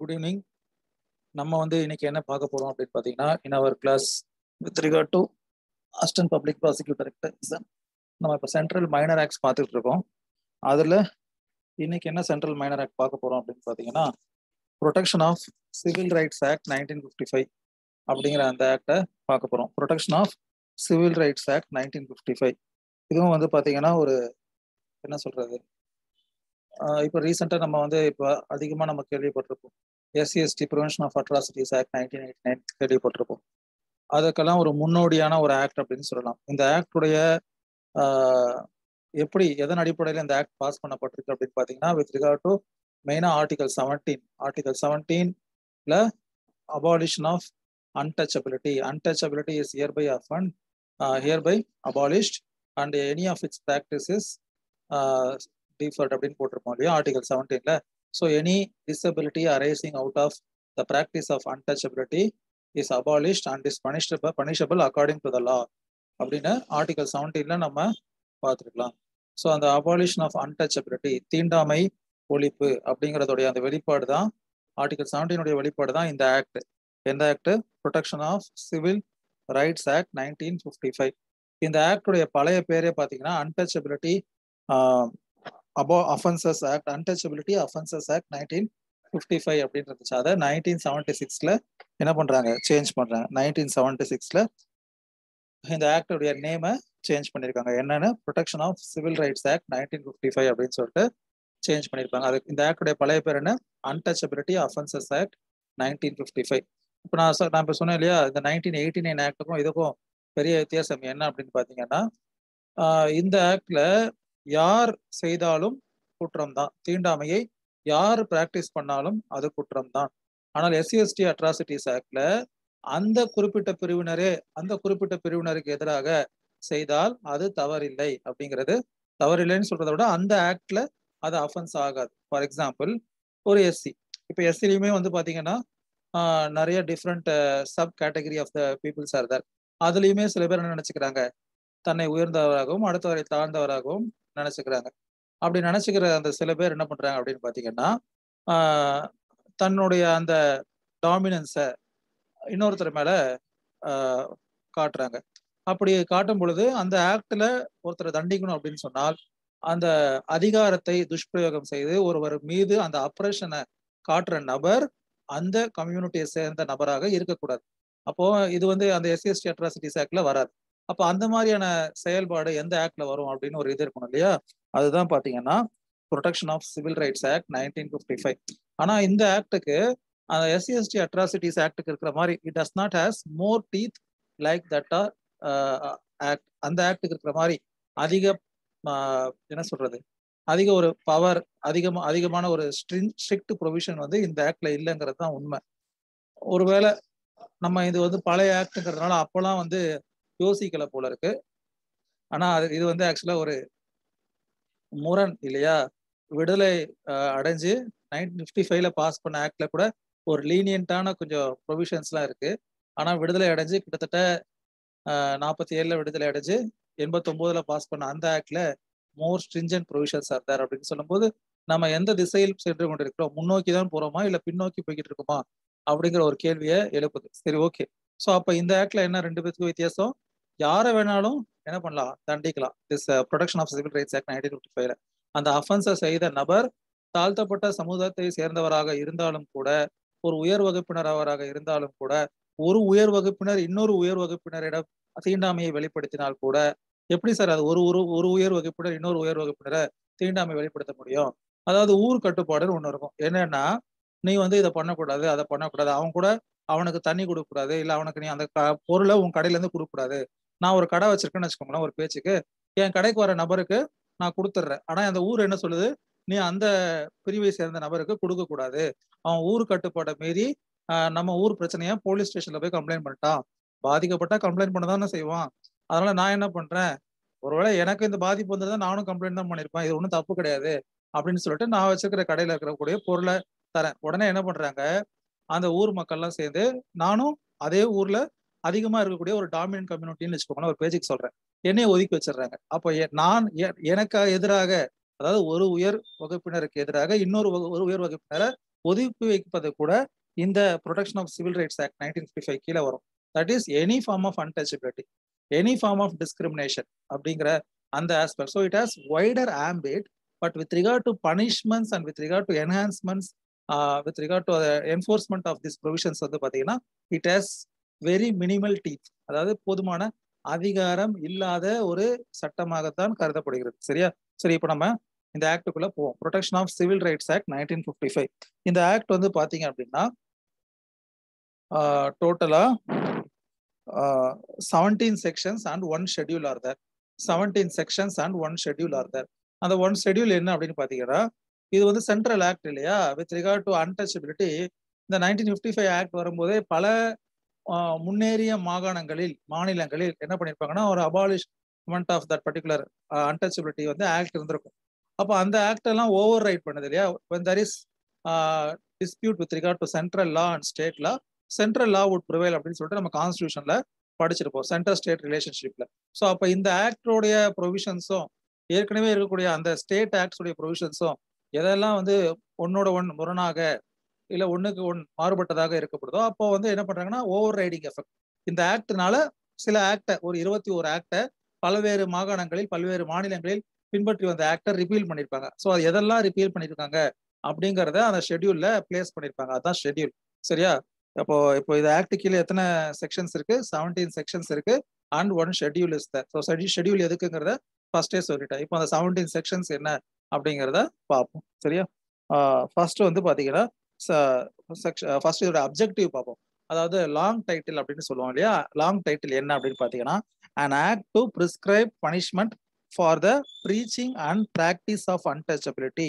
Good evening நம்ம வந்து இன்னைக்கு என்ன பார்க்க போறோம் அப்படின்னு பார்த்தீங்கன்னா in our class with regard to assistant public prosecutor exam நம்ம இப்போ சென்ட்ரல் மைனர் ஆக்ட்ஸ் பார்த்துட்டு இருக்கோம் அதில் இன்னைக்கு என்ன சென்ட்ரல் மைனர் ஆக்ட் பார்க்க போறோம் அப்படின்னு பார்த்தீங்கன்னா protection of civil rights act nineteen fifty five அப்படிங்கிற அந்த ஆக்டை பார்க்க போறோம் protection of civil rights act nineteen fifty five இதுவும் வந்து பார்த்தீங்கன்னா ஒரு என்ன சொல்றது இப்போ ரீசெண்டாக நம்ம வந்து இப்போ அதிகமாக நம்ம கேள்விப்பட்டிருப்போம் SC ST prevention of atrocities act nineteen eighty nine கேள்விப்பட்டிருப்போம் அதுக்கெல்லாம் ஒரு முன்னோடியான ஒரு ஆக்ட் அப்படின்னு சொல்லலாம் இந்த ஆக்டுடைய எப்படி எதன் அடிப்படையில் இந்த ஆக்ட் பாஸ் பண்ணப்பட்டிருக்கு அப்படின்னு பார்த்தீங்கன்னா வித் ரிகார்ட் டு மெயினாக ஆர்டிகல் செவன்டீன் ஆர்டிகல் செவன்டீன்ல abolition of untouchability untouchability is hereby அஃபன் hereby abolished and any of its practices deferred அப்படின்னு போட்டிருப்போம் இல்லையா ஆர்டிகல் செவன்டீன்ல so any disability arising out of the practice of untouchability is abolished and is punishable punishable according to the law அப்படின்னு article செவன்டீன்ல நம்ம பார்த்துருக்கலாம் so அந்த abolition of untouchability தீண்டாமை ஒழிப்பு அப்படிங்கிறதுடைய அந்த வெளிப்பாடு தான் ஆர்டிகல் செவன்டீனுடைய வெளிப்பாடு தான் இந்த ஆக்ட் எந்த act protection of civil rights act nineteen fifty five இந்த ஆக்டுடைய பழைய பேரே பார்த்தீங்கன்னா அன்டச்சபிலிட்டி அபோ offences act untouchability offences act nineteen fifty five அப்படின்னு இருந்துச்சு அதை நைன்டீன் செவன்டி சிக்ஸ்ல என்ன பண்றாங்க சேஞ்ச் பண்றாங்க நைன்டீன் செவன்டி சிக்ஸ்ல இந்த ஆக்டுடைய நேமை சேஞ்ச் பண்ணியிருக்காங்க என்னன்னு protection of civil rights act nineteen fifty five அப்படின்னு சொல்லிட்டு சேஞ்ச் பண்ணியிருப்பாங்க அது இந்த ஆக்டுடைய பழைய பேர் என்ன untouchability offences act nineteen fifty five இப்போ நான் நான் இப்போ சொன்னேன் இல்லையா இந்த நைன்டீன் எயிட்டி நைன் ஆக்டுக்கும் இதுக்கும் பெரிய வித்தியாசம் என்ன அப்படின்னு பார்த்தீங்கன்னா இந்த ஆக்ட்ல யார் செய்தாலும் குற்றம் தான் தீண்டாமையை யார் பிராக்டிஸ் பண்ணாலும் அது குற்றம் தான் ஆனால் எஸ்சிஎஸ்டி அட்ராசிட்டிஸ் ஆக்ட்ல அந்த குறிப்பிட்ட பிரிவினரே அந்த குறிப்பிட்ட பிரிவினருக்கு எதிராக செய்தால் அது தவறில்லை அப்படிங்கிறது தவறில்லைன்னு சொல்றதை விட அந்த ஆக்ட்ல அது அஃபென்ஸ் ஆகாது ஃபார் எக்ஸாம்பிள் ஒரு எஸ்சி இப்போ எஸ்சிலையுமே வந்து பாத்தீங்கன்னா நிறைய different sub category of the peoples are there அதுலயுமே சில பேர் என்ன நினைச்சுக்கிறாங்க தன்னை உயர்ந்தவராகவும் அடுத்தவரை தாழ்ந்தவராகவும் நினைச்சுக்கிறாங்க அப்படி நினைச்சுக்கிற அந்த சில பேர் என்ன பண்றாங்க அப்படின்னு பாத்தீங்கன்னா தன்னுடைய அந்த டாமினன்ஸை இன்னொருத்தர் மேல காட்டுறாங்க அப்படி காட்டும் பொழுது அந்த ஆக்ட்ல ஒருத்தரை தண்டிக்கணும் அப்படின்னு சொன்னால் அந்த அதிகாரத்தை துஷ்பிரயோகம் செய்து ஒருவர் மீது அந்த அப்ரேஷனை காட்டுற நபர் அந்த கம்யூனிட்டியை சேர்ந்த நபராக இருக்கக்கூடாது அப்போ இது வந்து அந்த எஸ்சிஎஸ்டி அட்ராசிட்டிஸ் ஆக்ட்ல வராது அப்போ அந்த மாதிரியான செயல்பாடு எந்த ஆக்ட்ல வரும் அப்படின்னு ஒரு இது இருக்கணும் இல்லையா அதுதான் பாத்தீங்கன்னா protection of civil rights act nineteen fifty five ஆனா இந்த ஆக்டுக்கு அந்த எஸ்சிஎஸ்டி அட்ராசிட்டிஸ் ஆக்டுக்கு இருக்கிற மாதிரி it does not has more teeth like that or act அந்த ஆக்டுக்கு இருக்கிற மாதிரி அதிக என்ன சொல்றது அதிக ஒரு பவர் அதிகமா அதிகமான ஒரு ஸ்ட்ரிக்ட் ப்ரொவிஷன் வந்து இந்த ஆக்ட்ல இல்லைங்கிறது தான் உண்மை ஒருவேளை நம்ம இது வந்து பழைய ஆக்டுங்கிறதுனால அப்போலாம் வந்து யோசிக்கல போல இருக்கு ஆனா அது இது வந்து ஆக்சுவலா ஒரு முரண் இல்லையா விடுதலை அடைஞ்சு நைன்டீன் ஃபிஃப்டி ஃபைவ்ல பாஸ் பண்ண ஆக்ட்ல கூட ஒரு லீனியன்ட்டான கொஞ்சம் ப்ரொவிஷன்ஸ்லாம் இருக்கு ஆனா விடுதலை அடைஞ்சு கிட்டத்தட்ட நாற்பத்தி ஏழுல விடுதலை அடைஞ்சு எண்பத்தொன்பதுல பாஸ் பண்ண அந்த ஆக்ட்ல more stringent provisions are there அப்படின்னு சொல்லும்போது நம்ம எந்த திசையில் சென்று கொண்டிருக்கிறோம் முன்னோக்கி தான் போறோமா இல்ல பின்னோக்கி போய்கிட்டு இருக்கோமா அப்படிங்கிற ஒரு கேள்வியை எழுப்புது சரி ஓகே ஸோ அப்ப இந்த ஆக்ட்ல என்ன ரெண்டு பேருக்கு வித்தியாசம் யாரை வேணாலும் என்ன பண்ணலாம் தண்டிக்கலாம் this protection of civil rights act nineteen fifty ஃபைவ்ல அந்த அஃபென்ஸை செய்த நபர் தாழ்த்தப்பட்ட சமூகத்தை சேர்ந்தவராக இருந்தாலும் கூட ஒரு உயர் வகுப்பினரவராக இருந்தாலும் கூட ஒரு உயர் வகுப்பினர் இன்னொரு உயர் வகுப்பினரிடம் தீண்டாமையை வெளிப்படுத்தினால் கூட எப்படி சார் அது ஒரு ஒரு ஒரு உயர் வகுப்பினர் இன்னொரு உயர் வகுப்பினரை தீண்டாமை வெளிப்படுத்த முடியும் அதாவது ஊர் கட்டுப்பாடுன்னு ஒன்று இருக்கும் என்னன்னா நீ வந்து இதை பண்ணக்கூடாது அதை பண்ணக்கூடாது அவன் கூட அவனுக்கு தண்ணி கொடுக்கக்கூடாது இல்லை அவனுக்கு நீ அந்த பொருளை உன் கடையில இருந்து கொடுக்கக்கூடாது நான் ஒரு கடை வச்சிருக்கேன்னு வச்சுக்கோங்களேன் ஒரு பேச்சுக்கு என் கடைக்கு வர நபருக்கு நான் கொடுத்துட்றேன் ஆனா அந்த ஊர் என்ன சொல்லுது நீ அந்த பிரிவை சேர்ந்த நபருக்கு கொடுக்க கூடாது அவன் ஊர் கட்டுப்பாட்டை மீறி நம்ம ஊர் பிரச்சனைய போலீஸ் ஸ்டேஷன்ல போய் கம்ப்ளைண்ட் பண்ணிட்டான் பாதிக்கப்பட்டா கம்ப்ளைண்ட் பண்ண தானே செய்வான் அதனால நான் என்ன பண்றேன் ஒருவேளை எனக்கு இந்த பாதிப்பு வந்தது நானும் கம்ப்ளைண்ட் தான் பண்ணிருப்பேன் இது ஒன்றும் தப்பு கிடையாது அப்படின்னு சொல்லிட்டு நான் வச்சிருக்கிற கடையில இருக்கக்கூடிய பொருளை தரேன் உடனே என்ன பண்றாங்க அந்த ஊர் மக்கள்லாம் சேர்ந்து நானும் அதே ஊர்ல அதிகமா இருக்கக்கூடிய ஒரு டாமினன்ட் கம்யூனிட்டின்னு வச்சுக்கோங்களேன் ஒரு பேஜுக்கு சொல்றேன் என்னைய ஒதுக்கி வச்சிடுறாங்க அப்போ நான் எனக்கு எதிராக அதாவது ஒரு உயர் வகுப்பினருக்கு எதிராக இன்னொரு ஒரு உயர் வகுப்பினரை ஒதுக்கி வைப்பது கூட இந்த protection of civil rights act nineteen fifty five கீழே வரும் that is any form of untouchability any form of discrimination அப்படிங்கிற அந்த aspect so it has wider ambit but with regard to punishments and with regard to enhancements with regard to enforcement of this provisions வந்து பார்த்தீங்கன்னா it has very minimal teeth அதாவது போதுமான அதிகாரம் இல்லாத ஒரு சட்டமாகத்தான் கருதப்படுகிறது சரியா சரி இப்போ நம்ம இந்த ஆக்டுக்குள்ள போவோம் protection of civil rights act nineteen fifty five இந்த ஆக்ட் வந்து பாத்தீங்க அப்படின்னா டோட்டலா seventeen sections and one schedule are there seventeen sections and one schedule are there அந்த ஒன் ஷெட்யூல் என்ன அப்படின்னு பாத்தீங்கன்னா இது வந்து சென்ட்ரல் ஆக்ட் இல்லையா வித் ரிகார்ட் டு அன்டச்சபிலிட்டி இந்த நைன்டீன் ஃபிஃப்டி ஃபைவ் ஆக்ட் வரும்போதே பல முன்னேறிய மாகாணங்களில் மாநிலங்களில் என்ன பண்ணியிருப்பாங்கன்னா ஒரு abolishment of that particular untouchability வந்து ஆக்ட் இருந்திருக்கும் அப்போ அந்த ஆக்ட் எல்லாம் ஓவர் ரைட் பண்ணுது இல்லையா when there is dispute with regard to central law and state law central law would prevail அப்படின்னு சொல்லிட்டு நம்ம கான்ஸ்டியூஷன்ல படிச்சிருப்போம் சென்ட்ரல் ஸ்டேட் ரிலேஷன்ஷிப்ல ஸோ அப்போ இந்த ஆக்டோடைய ப்ரொவிஷன்ஸும் ஏற்கனவே இருக்கக்கூடிய அந்த ஸ்டேட் ஆக்ட்ஸுடைய ப்ரொவிஷன்ஸும் எதெல்லாம் வந்து ஒன்னோட ஒன் முரணாக இல்லை ஒன்றுக்கு ஒன் மாறுபட்டதாக இருக்கப்படுதோ அப்போ வந்து என்ன பண்றாங்கன்னா ஓவர் ரைடிங் எஃபெக்ட் இந்த ஆக்ட்னால சில ஆக்டை ஒரு இருபத்தி ஒரு ஆக்டை பல்வேறு மாகாணங்களில் பல்வேறு மாநிலங்களில் பின்பற்றி வந்த ஆக்டர் ரிப்பீல் பண்ணியிருப்பாங்க ஸோ அது எதெல்லாம் ரிப்பீல் பண்ணியிருக்காங்க அப்படிங்கிறத அந்த ஷெட்யூல்ல பிளேஸ் பண்ணியிருப்பாங்க அதுதான் ஷெட்யூல் சரியா இப்போ இப்போ இது ஆக்ட் கீழே எத்தனை செக்ஷன்ஸ் இருக்கு செவன்டீன் செக்ஷன்ஸ் இருக்கு and one schedule is so schedule எதுக்குங்கிறத ஃபர்ஸ்டே சொல்லிட்டேன் இப்போ அந்த செவன்டீன் செக்ஷன்ஸ் என்ன அப்படிங்கிறத பார்ப்போம் சரியா ஃபர்ஸ்ட் வந்து பாத்தீங்கன்னா ஃபர்ஸ்ட் இதோட அப்ஜெக்டிவ் பார்ப்போம் அதாவது லாங் டைட்டில் அப்படின்னு சொல்லுவோம் இல்லையா லாங் டைட்டில் என்ன அப்படின்னு பாத்தீங்கன்னா an act to prescribe punishment for the preaching and practice of untouchability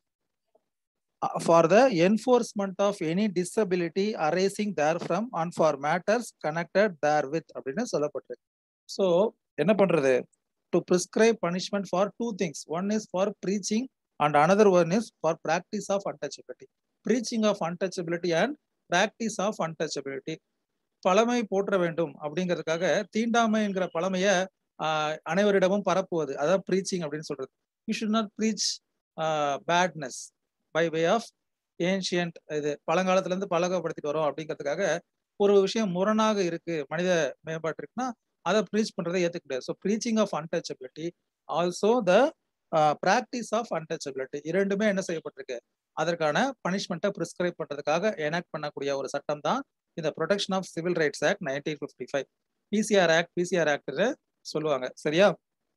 for the enforcement of any disability arising therefrom and for matters connected therewith அப்படின்னு சொல்லப்பட்டிருக்கு so என்ன பண்றது to prescribe punishment for two things one is for preaching and another one is for practice of untouchability preaching of untouchability and practice of untouchability பழமை போற்ற வேண்டும் அப்படிங்கிறதுக்காக தீண்டாமைங்கிற பழமைய அனைவரிடமும் பரப்புவது அதான் ப்ரீச்சிங் அப்படின்னு சொல்றது you should not preach badness by way of ancient இது பழங்காலத்துல இருந்து பழகப்படுத்திட்டு வரோம் அப்படிங்கிறதுக்காக ஒரு விஷயம் முரணாக இருக்கு மனித மேம்பாட்டு இருக்குன்னா அதை ப்ரீச் பண்றதை ஏற்றுக்க முடியாது so preaching of untouchability also the practice of untouchability இரண்டுமே என்ன செய்யப்பட்டிருக்கு அதற்கான பனிஷ்மெண்ட்டை ப்ரிஸ்கிரைப் பண்றதுக்காக எனாக்ட் பண்ணக்கூடிய ஒரு சட்டம் தான் இந்த protection of civil rights act nineteen fifty five PCR act PCR act சொல்லுவாங்க சரியா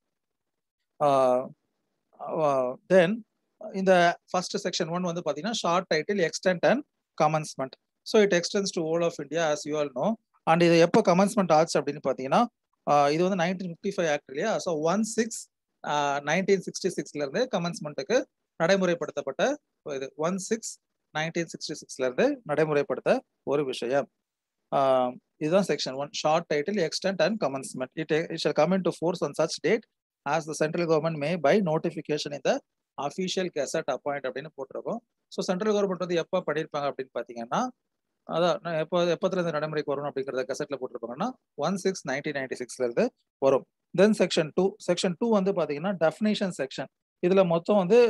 தென் இந்த ஃபர்ஸ்ட் செக்ஷன் ஒன் வந்து பார்த்தீங்கன்னா short title extent and commencement so it extends to all of India as you all know and இது எப்போ commencement ஆச்சு அப்படின்னு பார்த்தீங்கன்னா இது வந்து நைன்டீன் ஃபிஃப்டி ஃபைவ் ஆக்ட் இல்லையா so one six nineteen sixty சிக்ஸ்ல இருந்து கமன்ஸ்மெண்ட்டுக்கு நடைமுறைப்படுத்தப்பட்ட இது ஒன் சிக்ஸ் நைன்டீன் சிக்ஸ்டி சிக்ஸ்ல இருந்து நடைமுறைப்படுத்த ஒரு விஷயம் இதுதான் section one short title extent and commencement it it shall come in to force on such date as the central government may by notification இந்த அஃபீஷியல் கெசட் அப்பாயிண்ட் அப்படின்னு போட்டிருக்கோம் so central government வந்து எப்போ பண்ணியிருப்பாங்க அப்படின்னு பார்த்தீங்கன்னா அதான் எப்போ எப்பத்துல இருந்து நடைமுறைக்கு வரும் அப்படிங்கிறத கெசட்ல போட்டிருப்பாங்கன்னா ஒன் சிக்ஸ் நைன்டீன் நைன்டி சிக்ஸ்ல இருந்து வரும் then section two section two வந்து பார்த்தீங்கன்னா டெஃபினேஷன் செக்ஷன் இதுல மொத்தம் வந்து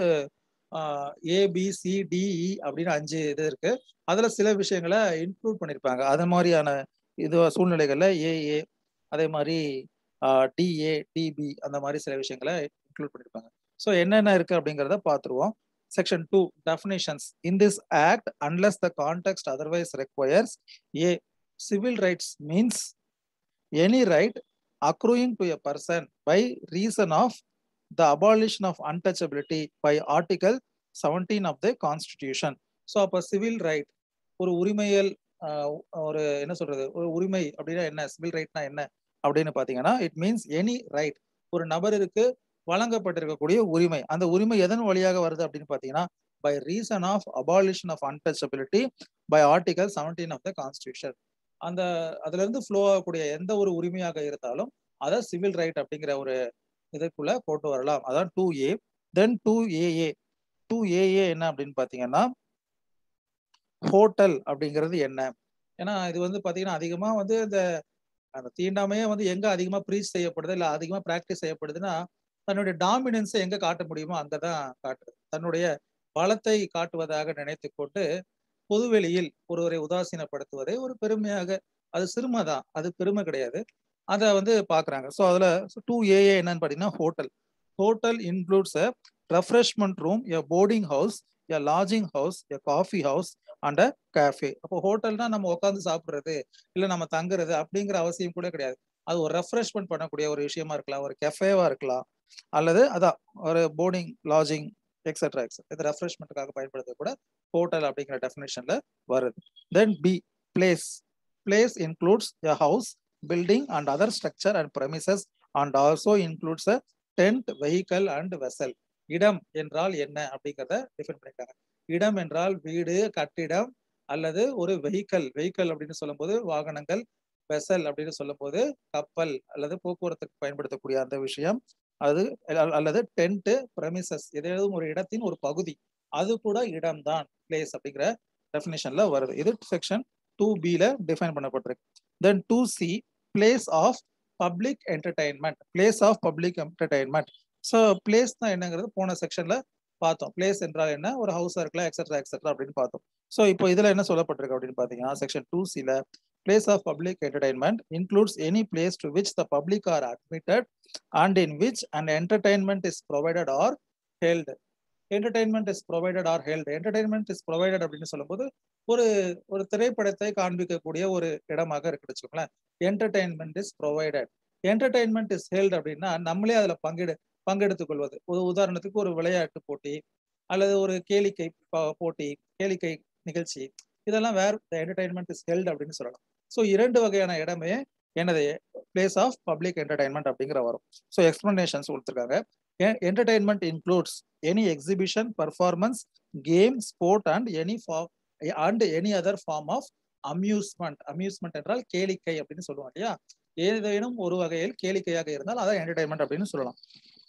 ஏபிசிடிஇ அப்படின்னு அஞ்சு இது இருக்கு அதுல சில விஷயங்களை இன்க்ளூட் பண்ணியிருப்பாங்க அது மாதிரியான இது சூழ்நிலைகள்ல ஏஏ அதே மாதிரி டிஏ டிபி அந்த மாதிரி சில விஷயங்களை இன்க்ளூட் பண்ணியிருப்பாங்க ஸோ என்னென்ன இருக்கு அப்படிங்கிறத பார்த்துருவோம் section two definitions in this act unless the context otherwise requires A civil rights means any right accruing to a person by reason of the abolition of untouchability by article 17 of the constitution so அப்போ civil right ஒரு உரிமையல் ஒரு என்ன சொல்றது ஒரு உரிமை அப்படின்னா என்ன சிவில் ரைட்னா என்ன அப்படின்னு பாத்தீங்கன்னா இட் மீன்ஸ் எனி ரைட் ஒரு நபருக்கு வழங்கப்பட்டிருக்கக்கூடிய உரிமை அந்த உரிமை எதன் வழியாக வருது அப்படின்னு பாத்தீங்கன்னா by reason of abolition of untouchability by article seventeen of the constitution அந்த அதுல இருந்து ஃப்ளோ ஆகக்கூடிய எந்த ஒரு உரிமையாக இருந்தாலும் அதை சிவில் ரைட் அப்படிங்கிற ஒரு இதுக்குள்ள போட்டு வரலாம் அதான் two A then two AA two AA என்ன அப்படின்னு பாத்தீங்கன்னா ஹோட்டல் அப்படிங்கிறது என்ன ஏன்னா இது வந்து பாத்தீங்கன்னா அதிகமா வந்து இந்த அந்த தீண்டாமையே வந்து எங்க அதிகமா ப்ரீச் செய்யப்படுது இல்ல அதிகமா பிராக்டிஸ் செய்யப்படுதுன்னா தன்னுடைய டாமினன்ஸை எங்க காட்ட முடியுமோ அங்கதான் காட்டுறது தன்னுடைய பலத்தை காட்டுவதாக நினைத்து கொண்டு பொதுவெளியில் ஒருவரை உதாசீனப்படுத்துவதை ஒரு பெருமையாக அது சிறுமை தான் அது பெருமை கிடையாது அதை வந்து பாக்குறாங்க ஸோ அதுல டூ ஏஏ என்னன்னு பாத்தீங்கன்னா hotel hotel includes a refreshment room a boarding house a lodging house a coffee house and a cafe அப்போ ஹோட்டல்னா நம்ம உட்காந்து சாப்பிடுறது இல்ல நம்ம தங்குறது அப்படிங்கிற அவசியம் கூட கிடையாது அது ஒரு ரெஃப்ரெஷ்மெண்ட் பண்ணக்கூடிய ஒரு விஷயமா இருக்கலாம் ஒரு கெஃபேவா இருக்கலாம் அல்லது அதான் ஒரு போர்டிங் லாட்ஜிங் எக்ஸெட்ரா எக்ஸெட்ரா இது ரெஃப்ரெஷ்மெண்ட்டுக்காக பயன்படுத்த கூட ஹோட்டல் அப்படிங்கிற டெஃபினேஷன்ல வருது then B place place includes a house building and other structure and premises and also includes a tent vehicle and vessel இடம் என்றால் என்ன அப்படிங்கிறத டிஃபைன் பண்ணிட்டாங்க இடம் என்றால் வீடு கட்டிடம் அல்லது ஒரு வெஹிக்கல் வெஹிக்கல் அப்படின்னு சொல்லும்போது வாகனங்கள் வெசல் அப்படின்னு சொல்லும்போது கப்பல் அல்லது போக்குவரத்துக்கு பயன்படுத்தக்கூடிய அந்த விஷயம் அது அல்லது டென்ட் பிரமிசஸ் ஏதாவது ஒரு இடத்தின் ஒரு பகுதி அது கூட இடம்தான் பிளேஸ் அப்படிங்கிற டெஃபினேஷன்ல வருது இது செக்ஷன் டூ பில டிஃபைன் பண்ணப்பட்டிருக்கு then two C place of public entertainment place of public entertainment so place தான் என்னங்கிறது போன செக்ஷன்ல பார்த்தோம் பிளேஸ் என்றால் என்ன ஒரு ஹவுஸ் இருக்கலாம் எக்ஸெட்ரா எக்ஸெட்ரா அப்படின்னு பார்த்தோம் ஸோ இப்போ இதுல என்ன சொல்லப்பட்டிருக்கு அப்படின்னு பாத்தீங்கன்னா செக்ஷன் டூ சில place of public entertainment includes any place to which the public are admitted and in which and entertainment is provided or held entertainment is provided or held entertainment is provided அப்படின்னு சொல்லும்போது ஒரு ஒரு திரைப்படத்தை காண்பிக்கக்கூடிய ஒரு இடமாக இருக்கு வச்சுக்கோங்களேன் entertainment is provided entertainment is held அப்படின்னா நம்மளே அதுல பங்கெடு பங்கெடுத்துக் கொள்வது ஒரு உதாரணத்துக்கு ஒரு விளையாட்டு போட்டி அல்லது ஒரு கேளிக்கை போட்டி கேளிக்கை நிகழ்ச்சி இதெல்லாம் வேர் என்டர்டைன்மெண்ட் இஸ் ஹெல்ட் அப்படின்னு சொல்லலாம் ஸோ இரண்டு வகையான இடமே என்னது பிளேஸ் ஆஃப் பப்ளிக் என்டர்டைன்மெண்ட் அப்படிங்கிற வரும் ஸோ எக்ஸ்பிளனேஷன்ஸ் கொடுத்துருக்காங்க entertainment includes any exhibition performance game sport and any and any other form of amusement amusement என்றால் கேளிக்கை அப்படின்னு சொல்லுவோம் இல்லையா ஏதேனும் ஒரு வகையில் கேளிக்கையாக இருந்தால் அதான் என்டர்டைன்மெண்ட் அப்படின்னு சொல்லலாம்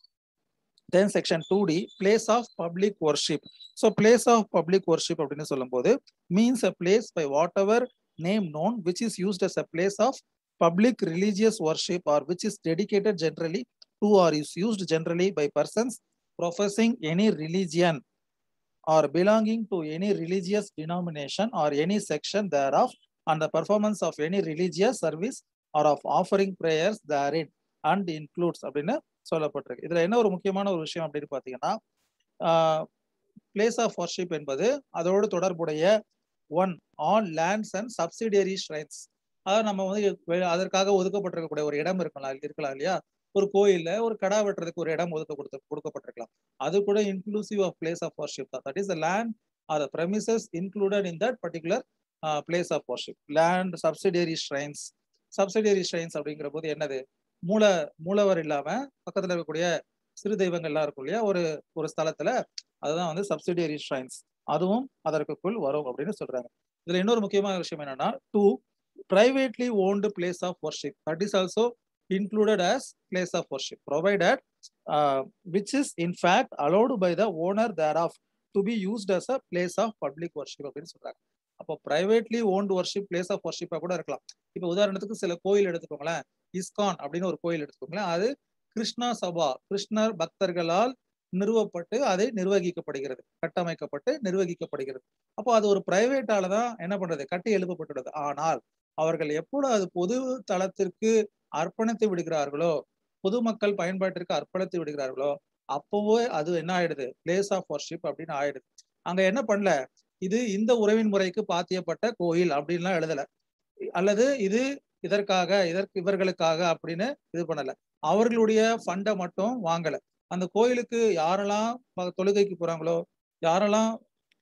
then section two D place of public worship so place of public worship அப்படின்னு சொல்லும்போது means a place by whatever name known which is used as a place of public religious worship or which is dedicated generally to or is used generally by persons professing any religion or belonging to any religious denomination or any section thereof and the performance of any religious service or of offering prayers therein and includes அப்படின்னு சொல்லப்பட்டிருக்கு இதுல என்ன ஒரு முக்கியமான ஒரு விஷயம் அப்படின்னு பாத்தீங்கன்னா பிளேஸ் ஆஃப் வர்ஷிப் என்பது அதோடு தொடர்புடைய one all lands and subsidiary shrines அதாவது நம்ம வந்து அதற்காக ஒதுக்கப்பட்டிருக்கக்கூடிய ஒரு இடம் இருக்கலாம் இருக்கலாம் இல்லையா ஒரு கோயில்ல ஒரு கடா வெட்டுறதுக்கு ஒரு இடம் ஒதுக்க கொடுத்து கொடுக்கப்பட்டிருக்கலாம் அது கூட inclusive of place of worship தான் that is the land or premises included in that particular place of worship land subsidiary shrines subsidiary shrines அப்படிங்கிற போது என்னது மூல மூலவர் இல்லாம பக்கத்துல இருக்கக்கூடிய சிறு தெய்வங்கள்லாம் இருக்கும் இல்லையா ஒரு ஒரு ஸ்தலத்துல அதுதான் வந்து சப்சிடியரி ஷ்ரைன்ஸ் அதுவும் அதற்குள் வரும் அப்படின்னு சொல்றாங்க இதுல இன்னொரு முக்கியமான விஷயம் என்னன்னா two privately owned place of worship that is also included as place of worship provided uh, which is in fact allowed by the owner thereof to be used as a place of public worship அப்படின்னு சொல்றாங்க அப்போ privately owned worship place of ஒர்ஷிப்பா கூட இருக்கலாம் இப்போ உதாரணத்துக்கு சில கோயில் எடுத்துக்கோங்களேன் இஸ்கான் அப்படின்னு ஒரு கோயில் எடுத்துக்கோங்களேன் அது கிருஷ்ணா சபா கிருஷ்ணர் பக்தர்களால் நிறுவப்பட்டு அதை நிர்வகிக்கப்படுகிறது கட்டமைக்கப்பட்டு நிர்வகிக்கப்படுகிறது அப்போ அது ஒரு பிரைவேட்டால தான் என்ன பண்றது கட்டி எழுப்பப்பட்டுள்ளது ஆனால் அவர்கள் எப்பொழுது அது பொது தளத்திற்கு அர்ப்பணித்து விடுகிறார்களோ பொதுமக்கள் பயன்பாட்டிற்கு அர்ப்பணித்து விடுகிறார்களோ அப்போவே அது என்ன ஆயிடுது பிளேஸ் ஆஃப் வர்ஷிப் அப்படின்னு ஆயிடுது அங்க என்ன பண்ணல இது இந்த உறவின் முறைக்கு பாத்தியப்பட்ட கோயில் அப்படின்லாம் எழுதல அல்லது இது இதற்காக இதற்கு இவர்களுக்காக அப்படின்னு இது பண்ணல அவர்களுடைய ஃபண்டை மட்டும் வாங்கல அந்த கோயிலுக்கு யாரெல்லாம் தொழுகைக்கு போறாங்களோ யாரெல்லாம்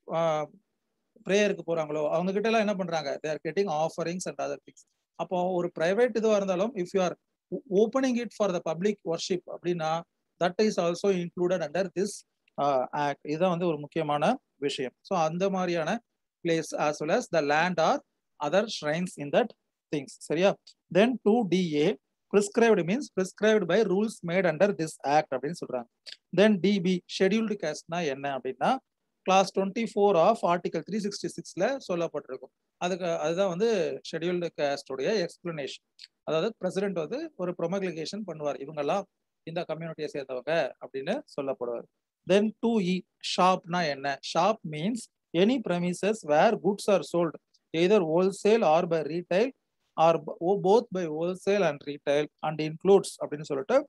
ப்ரேயருக்கு போறாங்களோ அவங்க கிட்ட எல்லாம் என்ன பண்றாங்க they're getting offerings and other things அப்போ ஒரு பிரைவேட் இதுவா இருந்தாலும் if you are opening it for the public worship அப்படின்னா that is also included under this act இதுதான் வந்து ஒரு முக்கியமான விஷயம் ஸோ அந்த மாதிரியான place as well as the land or other shrines in that things சரியா then two DA prescribed means prescribed by rules made under this act அப்படின்னு சொல்றாங்க தென் டிபி ஷெடியூல்டு கேஸ்ட்னா என்ன அப்படின்னா clause twenty four of article three sixty சிக்ஸ்ல சொல்லப்பட்டிருக்கும் அதுக்கு அதுதான் வந்து ஷெடியூல்டு கேஸ்டோடைய எக்ஸ்பிளனேஷன் அதாவது பிரசிடென்ட் வந்து ஒரு ப்ரொமக்ளிகேஷன் பண்ணுவார் இவங்கெல்லாம் இந்த கம்யூனிட்டியை சேர்ந்தவங்க அப்படின்னு சொல்லப்படுவார் தென் டூ இ ஷாப்னா என்ன shop means any premises where goods are sold either wholesale or by retail or both by wholesale and retail and includes அப்படின்னு சொல்லிட்டு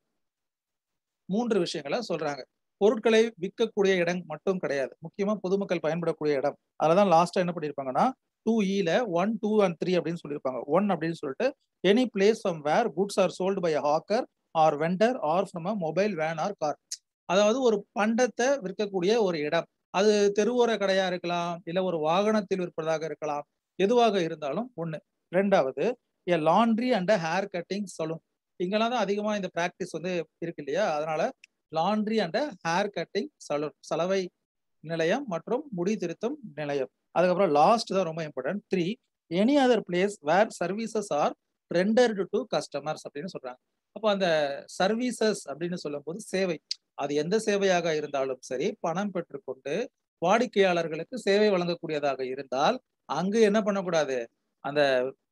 மூன்று விஷயங்களை சொல்றாங்க பொருட்களை விற்கக்கூடிய இடம் மட்டும் கிடையாது முக்கியமா பொதுமக்கள் பயன்படக்கூடிய இடம் அததான் லாஸ்டா என்ன பண்ணிருப்பாங்கன்னா டூ இல ஒன் டூ அண்ட் த்ரீ அப்படின்னு சொல்லியிருப்பாங்க ஒன் அப்படின்னு சொல்லிட்டு any place from where goods are sold by hawker or vendor or from a mobile van or car அதாவது ஒரு பண்டத்தை விற்கக்கூடிய ஒரு இடம் அது தெருவோர கடையா இருக்கலாம் இல்ல ஒரு வாகனத்தில் விற்பதாக இருக்கலாம் எதுவாக இருந்தாலும் ஒண்ணு ரெண்டாவது a laundry and hair cutting saloon இங்கெல்லாம் தான் அதிகமா இந்த பிராக்டிஸ் வந்து இருக்கு இல்லையா அதனால laundry and hair cutting saloon சலவை நிலையம் மற்றும் முடி திருத்தம் நிலையம் அதுக்கப்புறம் லாஸ்ட் தான் ரொம்ப important three any other place where services are rendered to customers அப்படின்னு சொல்றாங்க அப்போ அந்த சர்வீசஸ் அப்படின்னு சொல்லும் போது சேவை அது எந்த சேவையாக இருந்தாலும் சரி பணம் பெற்றுக்கொண்டு வாடிக்கையாளர்களுக்கு சேவை வழங்கக்கூடியதாக இருந்தால் அங்கு என்ன பண்ணக்கூடாது அந்த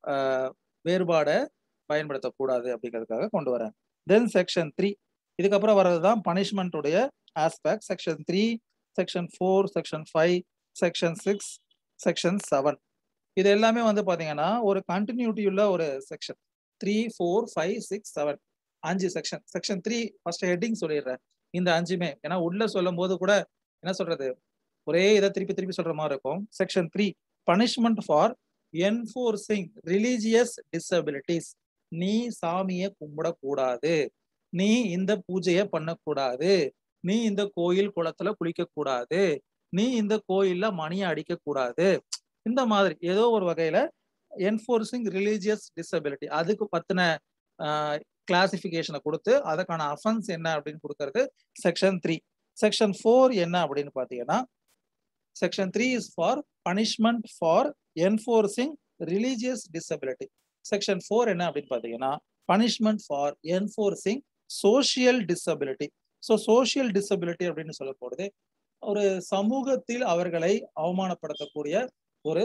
வேறுபாடை பயன்படுத்தக்கூடாது அப்படிங்கிறதுக்காக கொண்டு வரேன் தென் செக்ஷன் த்ரீ இதுக்கப்புறம் வர்றதுதான் பனிஷ்மெண்ட்டுடைய aspect section three section four section five section six section seven இது எல்லாமே வந்து பாத்தீங்கன்னா ஒரு கண்டினியூட்டி உள்ள ஒரு section three four five six seven அஞ்சு section section three first heading சொல்லிடுறேன் இந்த அஞ்சுமே ஏன்னா உள்ள சொல்லும் போது கூட என்ன சொல்றது ஒரே இதை திருப்பி திருப்பி சொல்ற மாதிரி இருக்கும் section three punishment for enforcing religious disabilities நீ சாமியை கும்பிடக்கூடாது நீ இந்த பூஜையை பண்ணக்கூடாது நீ இந்த கோயில் குளத்துல குளிக்க கூடாது நீ இந்த கோயில்ல மணியை அடிக்க கூடாது இந்த மாதிரி ஏதோ ஒரு வகையில என்ஃபோர்சிங் ரிலீஜியஸ் டிசபிலிட்டி அதுக்கு பத்தின கிளாசிபிகேஷனை கொடுத்து அதுக்கான அஃபென்ஸ் என்ன அப்படின்னு கொடுக்கறது செக்ஷன் த்ரீ செக்ஷன் ஃபோர் என்ன அப்படின்னு பாத்தீங்கன்னா section three is for punishment for enforcing religious disability section four என்ன அப்படின்னு பாத்தீங்கன்னா punishment for enforcing social disability so social disability அப்படின்னு சொல்ல போறது ஒரு சமூகத்தில் அவர்களை அவமானப்படுத்தக்கூடிய ஒரு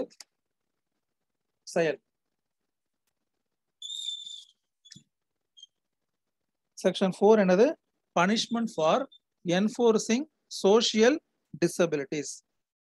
செயல் செக்ஷன் ஃபோர் என்னது punishment for enforcing social disabilities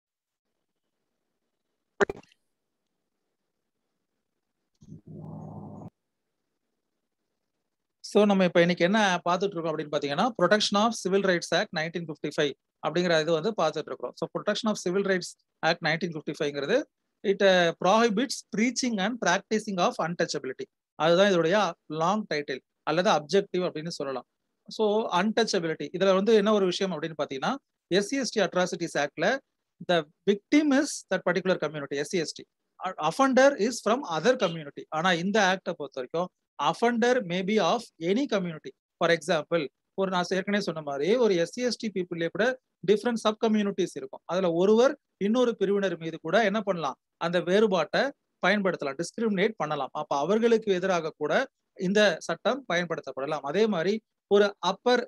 so நம்ம இப்போ இன்னைக்கு என்ன பார்த்துட்டு இருக்கோம் அப்படின்னு பார்த்தீங்கன்னா protection of civil rights act nineteen fifty five அப்படிங்கிற இது வந்து பார்த்துட்டு இருக்கிறோம் so protection of civil rights act nineteen fifty ஃபைவ்ங்கிறது it prohibits preaching and practicing of untouchability அதுதான் இதோடைய லாங் டைட்டில் அல்லது அப்ஜெக்டிவ் அப்படின்னு சொல்லலாம் ஸோ அன்டச்சபிலிட்டி இதுல வந்து என்ன ஒரு விஷயம் அப்படின்னு பார்த்தீங்கன்னா எஸ்சிஎஸ்டி அட்ராசிட்டிஸ் ஆக்ட்ல the victim is that particular community SC ST offender is from other community ஆனா இந்த ஆக்டை பொறுத்த வரைக்கும் offender maybe of any community for example ஒரு நான் ஏற்கனவே சொன்ன மாதிரி ஒரு எஸ்சி எஸ்டி பீப்புள்லேயே கூட டிஃப்ரெண்ட் சப் கம்யூனிட்டிஸ் இருக்கும் அதுல ஒருவர் இன்னொரு பிரிவினர் மீது கூட என்ன பண்ணலாம் அந்த வேறுபாட்டை பயன்படுத்தலாம் டிஸ்கிரிமினேட் பண்ணலாம் அப்ப அவர்களுக்கு எதிராக கூட இந்த சட்டம் பயன்படுத்தப்படலாம் அதே மாதிரி ஒரு அப்பர்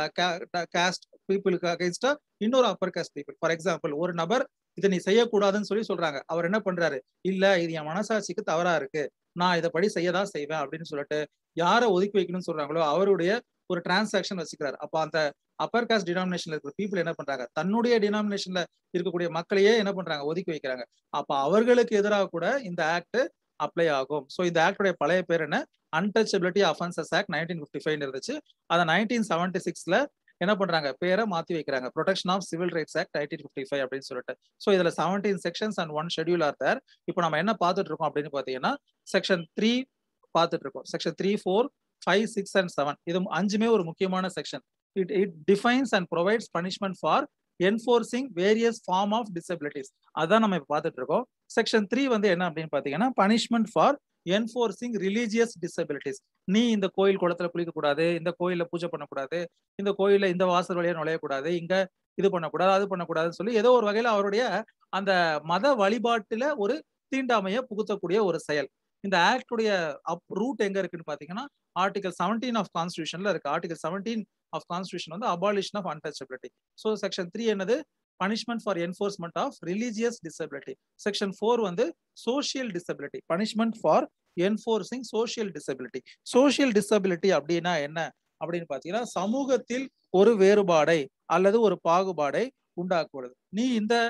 கேஸ்ட் பீப்புளுக்கு அகைன்ஸ்டா இன்னொரு upper caste people for example ஒரு நபர் இதை நீ செய்யக்கூடாதுன்னு சொல்லி சொல்றாங்க அவர் என்ன பண்றாரு இல்ல இது என் மனசாட்சிக்கு தவறா இருக்கு நான் இதை படி செய்யதான் செய்வேன் அப்படின்னு சொல்லிட்டு யாரை ஒதுக்கி வைக்கணும்னு சொல்றாங்களோ அவருடைய ஒரு டிரான்சாக்ஷன் வச்சுக்கிறாரு அப்ப அந்த அப்பர் காஸ்ட் டினாமினேஷன்ல இருக்கிற பீப்புள் என்ன பண்றாங்க தன்னுடைய டினாமினேஷன்ல இருக்கக்கூடிய மக்களையே என்ன பண்றாங்க ஒதுக்கி வைக்கிறாங்க அப்ப அவர்களுக்கு எதிராக கூட இந்த ஆக்ட் அப்ளை ஆகும் ஸோ இந்த ஆக்டுடைய பழைய பேர் என்ன untouchability offences act nineteen fifty five இருந்துச்சு அதை நைன்டீன் செவன்டி சிக்ஸ்ல என்ன பண்றாங்க பேரை மாத்தி வைக்கிறாங்க protection of civil rights act nineteen fifty five அப்படின்னு சொல்லிட்டு ஸோ இதுல seventeen sections and one schedule are there இப்போ நம்ம என்ன பார்த்துட்டு இருக்கோம் அப்படின்னு பாத்தீங்கன்னா செக்ஷன் த்ரீ பார்த்துட்டு இருக்கோம் section three four five six and seven இது அஞ்சுமே ஒரு முக்கியமான section it it defines and provides punishment for enforcing various form of disabilities அதான் நம்ம இப்போ பார்த்துட்டு இருக்கோம் செக்ஷன் த்ரீ வந்து என்ன அப்படின்னு பாத்தீங்கன்னா punishment for enforcing religious disabilities நீ இந்த கோயில் குளத்துல குளிக்க கூடாது இந்த கோயில்ல பூஜை பண்ணக்கூடாது இந்த கோயில்ல இந்த வாசல் வழியா நுழையக்கூடாது இங்க இது பண்ணக்கூடாது அது பண்ணக்கூடாதுன்னு சொல்லி ஏதோ ஒரு வகையில அவருடைய அந்த மத வழிபாட்டுல ஒரு தீண்டாமையை புகுத்தக்கூடிய ஒரு செயல் இந்த ஆக்டுடைய அப் ரூட் எங்க இருக்குன்னு பாத்தீங்கன்னா ஆர்டிகல் செவன்டீன் ஆஃப் கான்ஸ்டியூஷன்ல இருக்கு ஆர்டிகல் செவன்டீன் ஆஃப் கான்ஸ்டியூஷன் வந்து abolition of untouchability so section three என்னது punishment for enforcement of religious disability section four வந்து social disability punishment for enforcing social disability social disability அப்படின்னா என்ன அப்படின்னு பாத்தீங்கன்னா சமூகத்தில் ஒரு வேறுபாடை அல்லது ஒரு பாகுபாடை உண்டாக்குவது நீ இந்த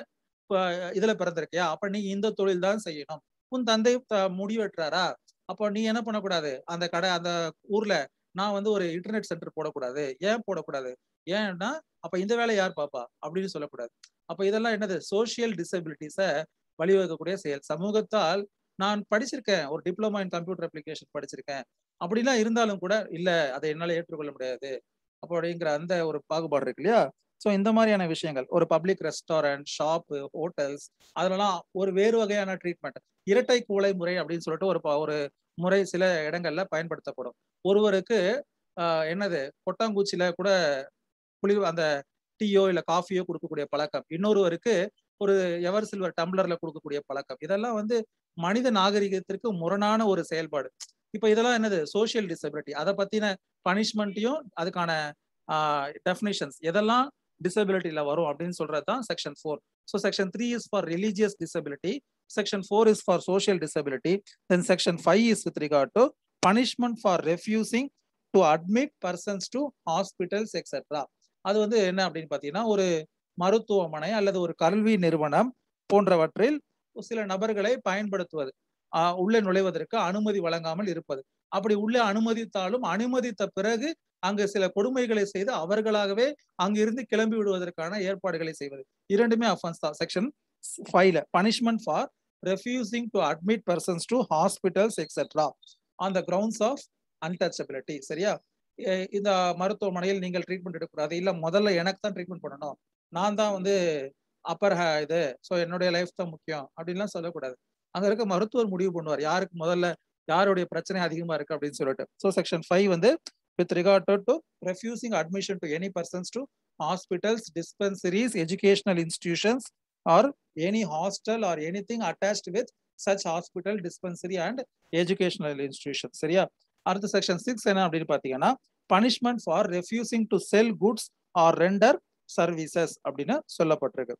இப்ப இதுல பிறந்திருக்கியா அப்ப நீ இந்த தொழில் தான் செய்யணும் உன் தந்தை த- முடி வெட்டுறாரா அப்போ நீ என்ன பண்ணக்கூடாது அந்த கடை அந்த ஊர்ல நான் வந்து ஒரு இன்டர்நெட் சென்டர் போடக்கூடாது ஏன் போடக்கூடாது ஏன்னா அப்ப இந்த வேலை யார் பாப்பா அப்படின்னு சொல்லக்கூடாது அப்ப இதெல்லாம் என்னது சோசியல் டிசபிலிட்டிஸ வழிவகுக்கக்கூடிய செயல் சமூகத்தால் நான் படிச்சிருக்கேன் ஒரு டிப்ளமா இன் கம்ப்யூட்டர் அப்ளிகேஷன் படிச்சிருக்கேன் அப்படிலாம் இருந்தாலும் கூட இல்ல அதை என்னால ஏற்றுக்கொள்ள முடியாது அப்படிங்கிற அந்த ஒரு பாகுபாடு இருக்கு இல்லையா ஸோ இந்த மாதிரியான விஷயங்கள் ஒரு பப்ளிக் ரெஸ்டாரண்ட் ஷாப்பு ஹோட்டல்ஸ் அதெல்லாம் ஒரு வேறு வகையான ட்ரீட்மெண்ட் இரட்டை கூலை முறை அப்படின்னு சொல்லிட்டு ஒரு ப- ஒரு முறை சில இடங்கள்ல பயன்படுத்தப்படும் ஒருவருக்கு ஆஹ், என்னது கொட்டாங்குச்சியில கூட குளி அந்த டீயோ இல்ல காஃபியோ கொடுக்கக்கூடிய பழக்கம் இன்னொருவருக்கு ஒரு எவர் சில்வர் டம்ளர்ல கொடுக்கக்கூடிய பழக்கம் இதெல்லாம் வந்து மனித நாகரிகத்திற்கு முரணான ஒரு செயல்பாடு இப்ப இதெல்லாம் என்னது சோஷியல் டிசபிலிட்டி அதை பத்தின பனிஷ்மெண்ட்டையும் அதுக்கான டெஃபினிஷன்ஸ் எதெல்லாம் டிசபிலிட்டியில வரும் அப்படின்னு சொல்றது தான் section four so section three is for religious disability section four is for social disability then section five is with regard to punishment for refusing to admit persons to hospitals et cetera அது வந்து என்ன அப்படின்னு பார்த்தீங்கன்னா ஒரு மருத்துவமனை அல்லது ஒரு கல்வி நிறுவனம் போன்றவற்றில் சில நபர்களை பயன்படுத்துவது ஆஹ் உள்ளே நுழைவதற்கு அனுமதி வழங்காமல் இருப்பது அப்படி உள்ளே அனுமதித்தாலும் அனுமதித்த பிறகு அங்கு சில கொடுமைகளை செய்து அவர்களாகவே அங்கிருந்து கிளம்பி விடுவதற்கான ஏற்பாடுகளை செய்வது இரண்டுமே அஃபென்ஸ் தான் செக்ஷன் ஃபைவ்ல punishment for refusing to admit persons to hospitals et cetera on the grounds of untouchability சரியா எ- இந்த மருத்துவமனையில் நீங்கள் ட்ரீட்மெண்ட் எடுக்கக்கூடாது இல்ல முதல்ல எனக்கு தான் ட்ரீட்மெண்ட் பண்ணணும் நான் தான் வந்து அப்பர் இது ஸோ என்னுடைய லைஃப் தான் முக்கியம் அப்படின்லாம் சொல்லக்கூடாது அங்க இருக்க மருத்துவர் முடிவு பண்ணுவார் யாருக்கு முதல்ல யாருடைய பிரச்சனை அதிகமா இருக்கு அப்படின்னு சொல்லிட்டு ஸோ செக்ஷன் ஃபைவ் வந்து with regard to refusing admission to any persons to hospitals dispensaries educational institutions or any hostel or any thing attached with such hospital dispensary and educational institution சரியா அடுத்த செக்ஷன் சிக்ஸ் என்ன அப்படின்னு பார்த்தீங்கன்னா punishment for refusing to sell goods or render services அப்படின்னு சொல்லப்பட்டிருக்கு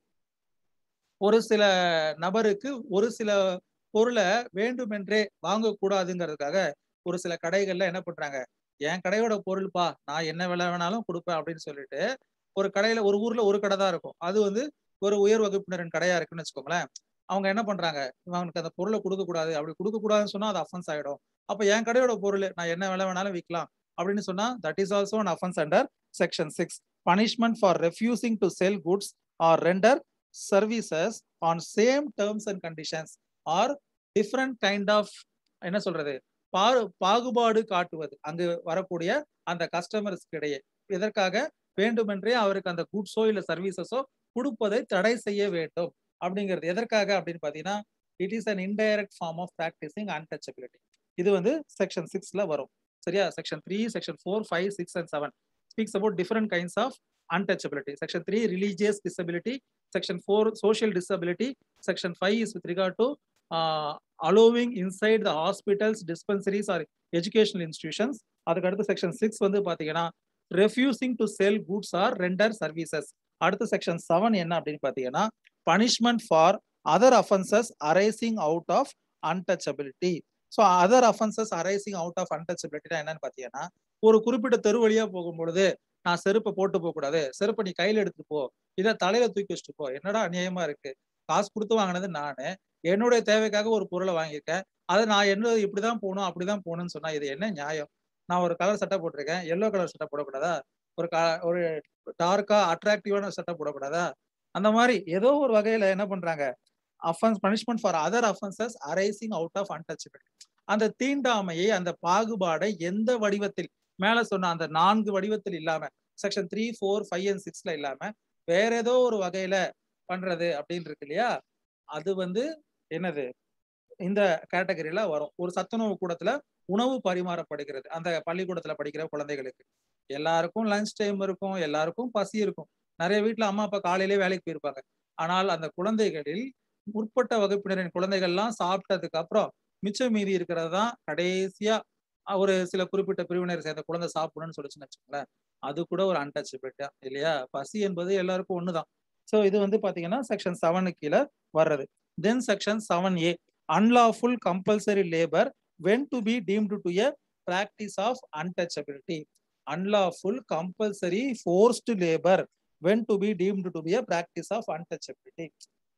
ஒரு சில நபருக்கு ஒரு சில பொருளை வேண்டுமென்றே வாங்கக்கூடாதுங்கிறதுக்காக ஒரு சில கடைகள்ல என்ன பண்றாங்க என் கடையோட பொருள்பா நான் என்ன விலை வேணாலும் கொடுப்பேன் அப்படின்னு சொல்லிட்டு ஒரு கடையில ஒரு ஊர்ல ஒரு கடை தான் இருக்கும் அது வந்து ஒரு உயர் வகுப்பினரின் கடையா இருக்குன்னு வச்சுக்கோங்களேன் அவங்க என்ன பண்றாங்க இவங்களுக்கு அந்த பொருளை கொடுக்க கூடாது அப்படி கொடுக்க கூடாதுன்னு சொன்னா அது அஃபென்ஸ் ஆயிடும் அப்ப என் கடையோட பொருள் நான் என்ன விலை வேணாலும் விற்கலாம் அப்படின்னு சொன்னா that is also an offence under section six punishment for refusing to sell goods or render services on same terms and conditions or different kind of என்ன சொல்றது பா பாகுபாடு காட்டுவது அங்கு வரக்கூடிய அந்த கஸ்டமர்ஸ்க்கு இடையே இதற்காக வேண்டுமென்றே அவருக்கு அந்த குட்ஸோ இல்ல சர்வீசஸோ கொடுப்பதை தடை செய்ய வேண்டும் அப்படிங்கிறது எதற்காக அப்படின்னு பாத்தீங்கன்னா it is an indirect form of practising untouchability இது வந்து செக்ஷன் சிக்ஸ்ல வரும் சரியா section three section four five six and seven speaks about different kinds of untouchability. Section 3, religious disability. Section 4, social disability. Section 5 is with regard to uh, allowing inside the hospitals, dispensaries or educational institutions. அதுக்கு அடுத்து section six வந்து பாத்தீங்கன்னா refusing to sell goods or render services அடுத்த section seven என்ன அப்படின்னு பாத்தீங்கன்னா punishment for other offences arising out of untouchability so other offences arising out of அன்டச்சபிலிட்டினா என்னன்னு பாத்தீங்கன்னா ஒரு குறிப்பிட்ட தெரு வழியா போகும் பொழுது நான் செருப்பை போட்டு போக கூடாது செருப்பை நீ கையில எடுத்துட்டு போ இதை தலையில தூக்கி வச்சுட்டு போ என்னடா அநியாயமா இருக்கு காசு கொடுத்து வாங்கினது நானு என்னுடைய தேவைக்காக ஒரு பொருளை வாங்கியிருக்கேன் அதை நான் என்ன இப்படிதான் போகணும் அப்படிதான் போகணும்னு சொன்னா இது என்ன நியாயம் நான் ஒரு கலர் சட்டை போட்டிருக்கேன் எல்லோ கலர் சட்டை போடக்கூடாதா ஒரு க ஒரு டார்க்கா அட்ராக்டிவான சட்டை போடக்கூடாதா அந்த மாதிரி ஏதோ ஒரு வகையில என்ன பண்றாங்க offence punishment for other offences arising out of untouchability அந்த தீண்டாமையை அந்த பாகுபாடை எந்த வடிவத்தில் மேல சொன்ன அந்த நான்கு வடிவத்தில் இல்லாம section three four five and சிக்ஸ்ல இல்லாம வேற ஏதோ ஒரு வகையில பண்றது அப்படின்னு இருக்கு இல்லையா அது வந்து என்னது இந்த கேட்டகரியில வரும் ஒரு சத்துணவு கூடத்துல உணவு பரிமாறப்படுகிறது அந்த பள்ளிக்கூடத்துல படிக்கிற குழந்தைகளுக்கு எல்லாருக்கும் லஞ்ச் டைம் இருக்கும் எல்லாருக்கும் பசி இருக்கும் நிறைய வீட்டுல அம்மா அப்பா காலையிலே வேலைக்கு போயிருப்பாங்க ஆனால் அந்த குழந்தைகளில் முற்பட்ட வகுப்பினரின் குழந்தைகள்லாம் சாப்பிட்டதுக்கு அப்புறம் மிச்சம் மீதி இருக்கிறது தான் கடைசியா ஒரு சில குறிப்பிட்ட பிரிவினர் சேர்ந்த குழந்தை சாப்பிடணும்னு சொல்லிச்சுன்னு வச்சுக்கோங்களேன் அது கூட ஒரு அன்டச்சபிலிட்டா இல்லையா பசி என்பது எல்லாருக்கும் ஒண்ணுதான் ஸோ இது வந்து பாத்தீங்கன்னா செக்ஷன் செவனுக்கு கீழே வர்றது then section seven A unlawful compulsory labour when to be deemed to a practice of untouchability unlawful compulsory forced labour when to be deemed to be a practice of untouchability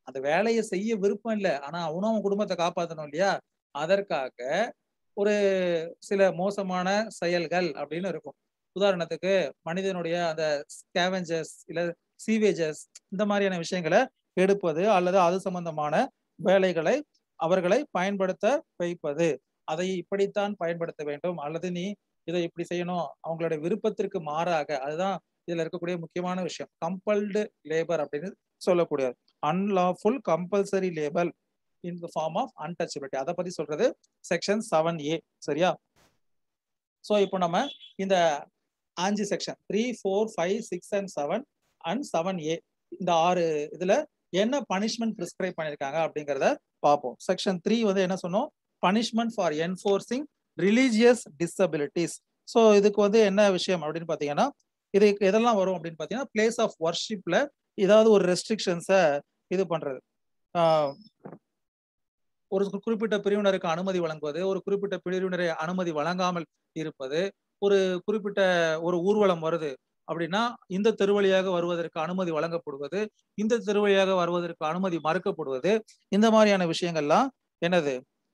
அந்த வேலையை செய்ய விருப்பம் இல்லை ஆனா அவனும் அவன் குடும்பத்தை காப்பாற்றணும் இல்லையா அதற்காக ஒரு சில மோசமான செயல்கள் அப்படின்னு இருக்கும் உதாரணத்துக்கு மனிதனுடைய அந்த ஸ்கேவஞ்சர்ஸ் இல்ல சீவேஜஸ் இந்த மாதிரியான விஷயங்களை எடுப்பது அல்லது அது சம்பந்தமான வேலைகளை அவர்களை பயன்படுத்த வைப்பது அதை இப்படித்தான் பயன்படுத்த வேண்டும் அல்லது நீ இதை இப்படி செய்யணும் அவங்களுடைய விருப்பத்திற்கு மாறாக அதுதான் இதுல இருக்கக்கூடிய முக்கியமான விஷயம் கம்பல்டு லேபர் அப்படின்னு சொல்லக்கூடியது unlawful compulsory labour in the form of untouchability அதை பத்தி சொல்றது செக்ஷன் செவன் ஏ சரியா ஸோ இப்போ நம்ம இந்த அஞ்சு section three four five six and seven and seven A இந்த ஆறு இதுல என்ன பனிஷ்மெண்ட் ப்ரிஸ்கிரைப் பண்ணியிருக்காங்க அப்படிங்கிறத பார்ப்போம் செக்ஷன் த்ரீ வந்து என்ன சொன்னோம் punishment for enforcing religious disabilities so இதுக்கு வந்து என்ன விஷயம் அப்படின்னு பார்த்தீங்கன்னா இதுக்கு எதெல்லாம் வரும் அப்படின்னு பார்த்தீங்கன்னா பிளேஸ் ஆஃப் ஒர்ஷிப்ல ஏதாவது ஒரு ரெஸ்ட்ரிக்ஷன்ஸை இது பண்றது ஒரு குறிப்பிட்ட பிரிவினருக்கு அனுமதி வழங்குவது ஒரு குறிப்பிட்ட பிரிவினரை அனுமதி வழங்காமல் இருப்பது ஒரு குறிப்பிட்ட ஒரு ஊர்வலம் வருது அப்படின்னா இந்த தெருவழியாக வருவதற்கு அனுமதி வழங்கப்படுவது இந்த தெருவழியாக வருவதற்கு அனுமதி மறுக்கப்படுவது இந்த மாதிரியான விஷயங்கள்லாம் என்னது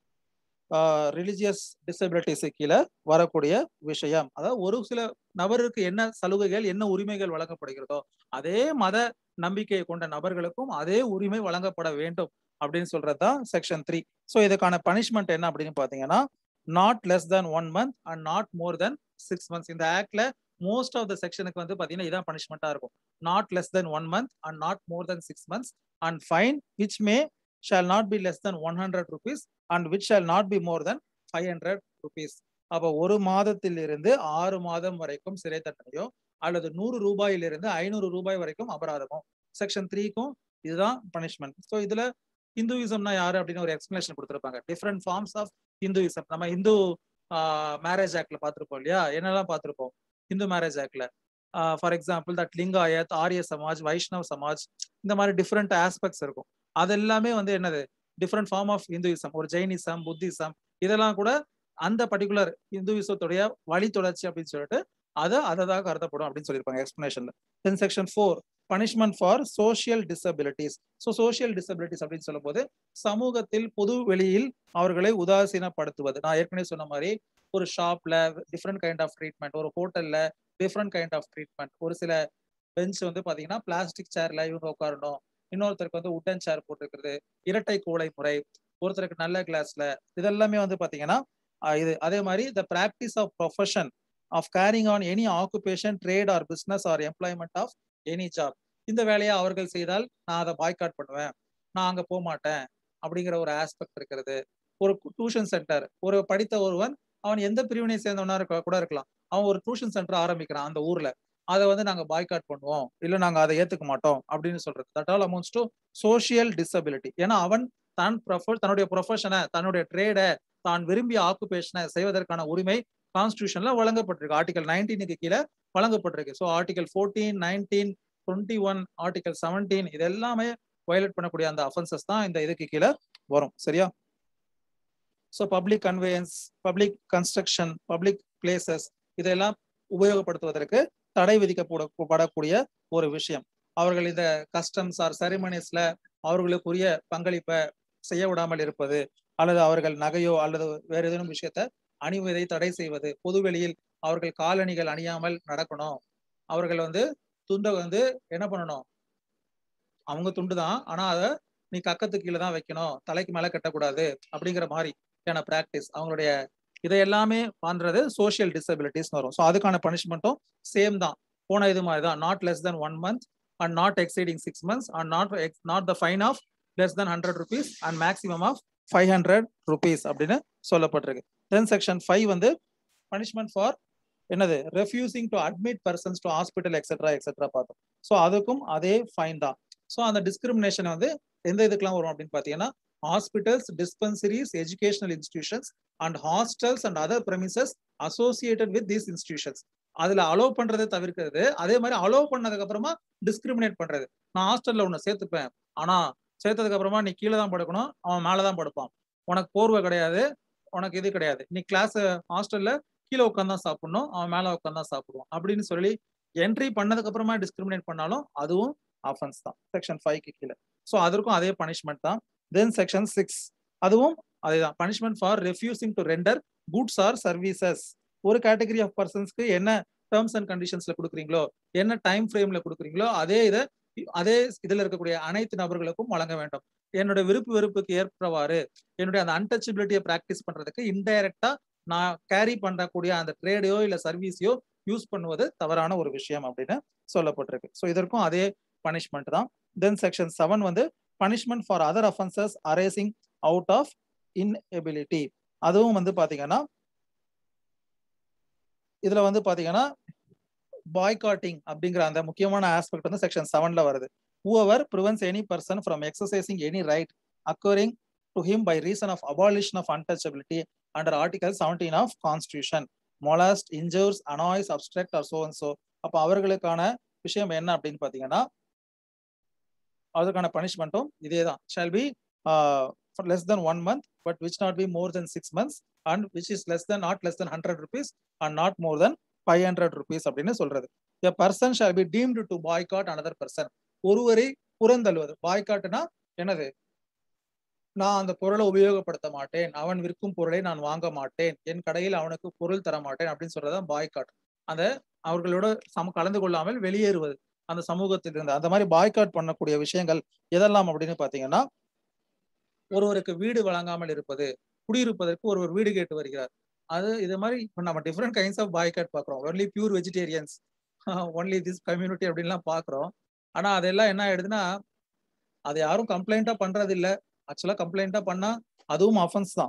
ரிலிஜியஸ் டிசபிலிட்டிஸ் கீழே வரக்கூடிய விஷயம் அதாவது ஒரு சில நபருக்கு என்ன சலுகைகள் என்ன உரிமைகள் வழங்கப்படுகிறதோ அதே மத நம்பிக்கையை கொண்ட நபர்களுக்கும் அதே உரிமை வழங்கப்பட வேண்டும் அப்படின்னு சொல்றதுதான் செக்ஷன் த்ரீ ஸோ இதுக்கான பனிஷ்மெண்ட் என்ன அப்படின்னு பாத்தீங்கன்னா not less than one month and not more than six months இந்த ஆக்ட்ல மோஸ்ட் ஆஃப் த செக்ஷனுக்கு வந்து பாத்தீங்கன்னா இதான் பனிஷ்மெண்டா இருக்கும் not less than one month and not more than six months and fine which may shall not be less than one hundred rupees and which shall not be more than five hundred rupees அப்போ ஒரு மாதத்திலிருந்து ஆறு மாதம் வரைக்கும் சிறை தண்டனையோ அல்லது நூறு ரூபாயிலிருந்து ஐநூறு ரூபாய் வரைக்கும் அபராதமோ செக்ஷன் த்ரீக்கும் இதுதான் பனிஷ்மெண்ட் ஸோ இதுல இந்துவிசம்னா யாரு அப்படின்னு ஒரு எக்ஸ்பிளேஷன் கொடுத்துருப்பாங்க டிஃப்ரெண்ட் ஃபார்ம்ஸ் ஆஃப் இந்துவிசம் நம்ம இந்து மேரேஜ் ஆக்ட்ல பார்த்துருப்போம் இல்லையா என்னெல்லாம் பார்த்துருப்போம் இந்து மேரேஜ் ஆக்ட்ல for example that Lingayat Arya Samaj Vaishnaw Samaj இந்த மாதிரி டிஃப்ரெண்ட் ஆஸ்பெக்ட்ஸ் இருக்கும் அது எல்லாமே வந்து என்னது டிஃப்ரெண்ட் ஃபார்ம் ஆஃப் இந்துவிசம் ஒரு ஜெயினிசம் புத்திசம் இதெல்லாம் கூட அந்த பர்டிகுலர் இந்துவிசத்துடைய வழி தொடர்ச்சி அப்படின்னு சொல்லிட்டு அதை அதை தான் கருதப்படும் அப்படின்னு சொல்லியிருப்பாங்க எக்ஸ்பிளேஷன்ல then section four punishment for social disabilities so social disabilities அப்படின்னு சொல்லும் போது சமூகத்தில் பொது வெளியில் அவர்களை உதாசீனப்படுத்துவது நான் ஏற்கனவே சொன்ன மாதிரி ஒரு ஷாப்ல டிஃப்ரெண்ட் கைண்ட் ஆஃப் ட்ரீட்மெண்ட் ஒரு ஹோட்டல்ல டிஃப்ரெண்ட் கைண்ட் ஆஃப் ட்ரீட்மெண்ட் ஒரு சில பெஞ்ச் வந்து பாத்தீங்கன்னா பிளாஸ்டிக் சேர்ல இவங்க உட்காரணும் இன்னொருத்தருக்கு வந்து உட்டன் சேர் போட்டுருக்கிறது இரட்டை கோளை முறை ஒருத்தருக்கு நல்ல கிளாஸ்ல இதெல்லாமே வந்து பாத்தீங்கன்னா இது அதே மாதிரி the practice of profession of carrying on any occupation trade or business or employment of any job இந்த வேலையை அவர்கள் செய்தால் நான் அதை பாய்காட் பண்ணுவேன் நான் அங்க போக மாட்டேன் அப்படிங்கிற ஒரு ஆஸ்பெக்ட் இருக்கிறது ஒரு டியூஷன் சென்டர் ஒரு படித்த ஒருவன் அவன் எந்த பிரிவினை சேர்ந்தவனா இருக்க கூட இருக்கலாம் அவன் ஒரு டியூஷன் சென்டர் ஆரம்பிக்கிறான் அந்த ஊர்ல அதை வந்து நாங்க பாய்காட் பண்ணுவோம் இல்ல நாங்க அதை ஏத்துக்க மாட்டோம் அப்படின்னு சொல்றது that all amounts to social disability ஏன்னா அவன் தான் தன்னுடைய ப்ரொஃபஷனை தன்னுடைய ட்ரேடை தான் விரும்பிய ஆக்குபேஷனை செய்வதற்கான உரிமை கான்ஸ்டியூஷன்ல வழங்கப்பட்டிருக்கு ஆர்டிகல் நைன்டீனுக்கு கீழே வழங்கப்பட்டிருக்கு so article fourteen nineteen twenty one article seventeen இது எல்லாமே வயலேட் பண்ணக்கூடிய அந்த அஃபென்சஸ் தான் இந்த இதுக்கு கீழே வரும் சரியா so public conveyance public construction public places இதெல்லாம் உபயோகப்படுத்துவதற்கு தடை விதிக்கப்படக்கூடிய ஒரு விஷயம் அவர்கள் இந்த கஸ்டம்ஸ் ஆர் செரிமனிஸ்ல அவர்களுக்குரிய பங்களிப்பை செய்ய விடாமல் இருப்பது அல்லது அவர்கள் நகையோ அல்லது வேற ஏதேனும் விஷயத்த அணிவதை தடை செய்வது பொதுவெளியில் அவர்கள் காலணிகள் அணியாமல் நடக்கணும் அவர்கள் வந்து துண்டை வந்து என்ன பண்ணணும் அவங்க துண்டு தான் ஆனா அதை நீ கக்கத்து கீழே தான் வைக்கணும் தலைக்கு மேல கட்டக்கூடாது அப்படிங்கிற மாதிரியான பிராக்டிஸ் அவங்களுடைய இதை எல்லாமே பண்றது சோசியல் டிசபிலிட்டிஸ் வரும் ஸோ அதுக்கான பனிஷ்மெண்ட்டும் சேம் தான் போன இது மாதிரி தான் not less than one month and not exciting six months and not not the fine of less than hundred rupees and maximum of five hundred rupees அப்படின்னு சொல்லப்பட்டிருக்கு தென் செக்ஷன் ஃபைவ் வந்து punishment for என்னது refusing to admit persons to hospital et cetera et cetera பார்த்தோம் so அதுக்கும் அதே fine தான் so அந்த discrimination வந்து எந்த இதுக்கெல்லாம் வரும் அப்படின்னு பார்த்தீங்கன்னா hospitals dispensaries educational institutions and hostels and other premises associated with these institutions அதுல அலோவ் பண்றதை தவிர்க்கிறது அதே மாதிரி அலோவ் பண்ணதுக்கு அப்புறமா டிஸ்கிரிமினேட் பண்றது நான் ஹாஸ்டல்ல ஒன்னு சேர்த்துப்பேன் ஆனா சேர்த்ததுக்கு அப்புறமா நீ கீழே தான் படுக்கணும் அவன் மேலதான் படுப்பான் உனக்கு போர்வை கிடையாது உனக்கு இது கிடையாது நீ கிளாஸ் ஹாஸ்டல்ல கீழே உட்காந்து தான் சாப்பிடணும் அவன் மேல உட்காந்து தான் சாப்பிடுவான் அப்படின்னு சொல்லி என்ட்ரி பண்ணதுக்கு அப்புறமா டிஸ்கிரிமினேட் பண்ணாலும் அதுவும் அஃபென்ஸ் தான் செக்ஷன் ஃபைவ்க்கு கீழே ஸோ அதற்கும் அதே பனிஷ்மெண்ட் தான் தென் செக்ஷன் சிக்ஸ் அதுவும் அதேதான் punishment for refusing to render goods or services ஒரு கேட்டகரி ஆஃப் பர்சன்ஸ்க்கு என்ன டேர்ம்ஸ் அண்ட் கண்டிஷன்ஸ்ல கொடுக்குறீங்களோ என்ன டைம் ஃப்ரேம்ல கொடுக்குறீங்களோ அதே இதை அதே இதுல இருக்கக்கூடிய அனைத்து நபர்களுக்கும் வழங்க வேண்டும் என்னுடைய விருப்பு வெறுப்புக்கு ஏற்றவாறு என்னுடைய அந்த அன்டச்சபிலிட்டியை ப்ராக்டிஸ் பண்றதுக்கு இன்டைரக்டா நான் கேரி பண்ணக்கூடிய அந்த ட்ரேடையோ இல்ல சர்வீஸையோ யூஸ் பண்ணுவது தவறான ஒரு விஷயம் அப்படின்னு சொல்லப்பட்டிருக்கு ஸோ இதற்கும் அதே பனிஷ்மெண்ட் தான் தென் செக்ஷன் செவன் வந்து punishment for other offences arising out of inability அதுவும் வந்து பாத்தீங்கன்னா இதுல வந்து பாத்தீங்கன்னா பாய்காட்டிங் அப்படிங்கிற அந்த முக்கியமான ஆஸ்பெக்ட் வந்து செக்ஷன் செவன்ல வருது whoever prevents any person from exercising any right occurring to him by reason of abolition of untouchability under article 17 of constitution molest injures annoys obstruct or so and so அப்ப அவர்களுக்கான விஷயம் என்ன அப்படின்னு பாத்தீங்கன்னா அதுக்கான பனிஷ்மெண்ட்டும் இதே தான் shall be for less than one month but which not be more than six months and which is less than not less than 100 rupees and not more than 500 rupees அப்படின்னு சொல்றது a person shall be deemed to boycott another person ஒருவரை புறந்தள்ளுவது பாய்காட்டுனா என்னது நான் அந்த பொருளை உபயோகப்படுத்த மாட்டேன் அவன் விற்கும் பொருளை நான் வாங்க மாட்டேன் என் கடையில் அவனுக்கு பொருள் தர மாட்டேன் அப்படின்னு சொல்றதுதான் பாய்காட் அந்த அவர்களோட சம கலந்து கொள்ளாமல் வெளியேறுவது அந்த சமூகத்தில் இருந்து அந்த மாதிரி பாய்காட் பண்ணக்கூடிய விஷயங்கள் எதெல்லாம் அப்படின்னு பாத்தீங்கன்னா ஒருவருக்கு வீடு வழங்காமல் இருப்பது குடியிருப்பதற்கு ஒருவர் வீடு கேட்டு வருகிறார் அது இது மாதிரி இப்போ நம்ம டிஃப்ரெண்ட் கைண்ட்ஸ் ஆஃப் பாய்காட் பாக்குறோம் only pure vegetarians only this community அப்படின்லாம் பாக்குறோம் ஆனா அதெல்லாம் என்ன ஆயிடுதுன்னா அது யாரும் கம்ப்ளைண்டா பண்றது இல்ல ஆக்சுவலா கம்ப்ளைண்டா பண்ணா அதுவும் அஃபென்ஸ் தான்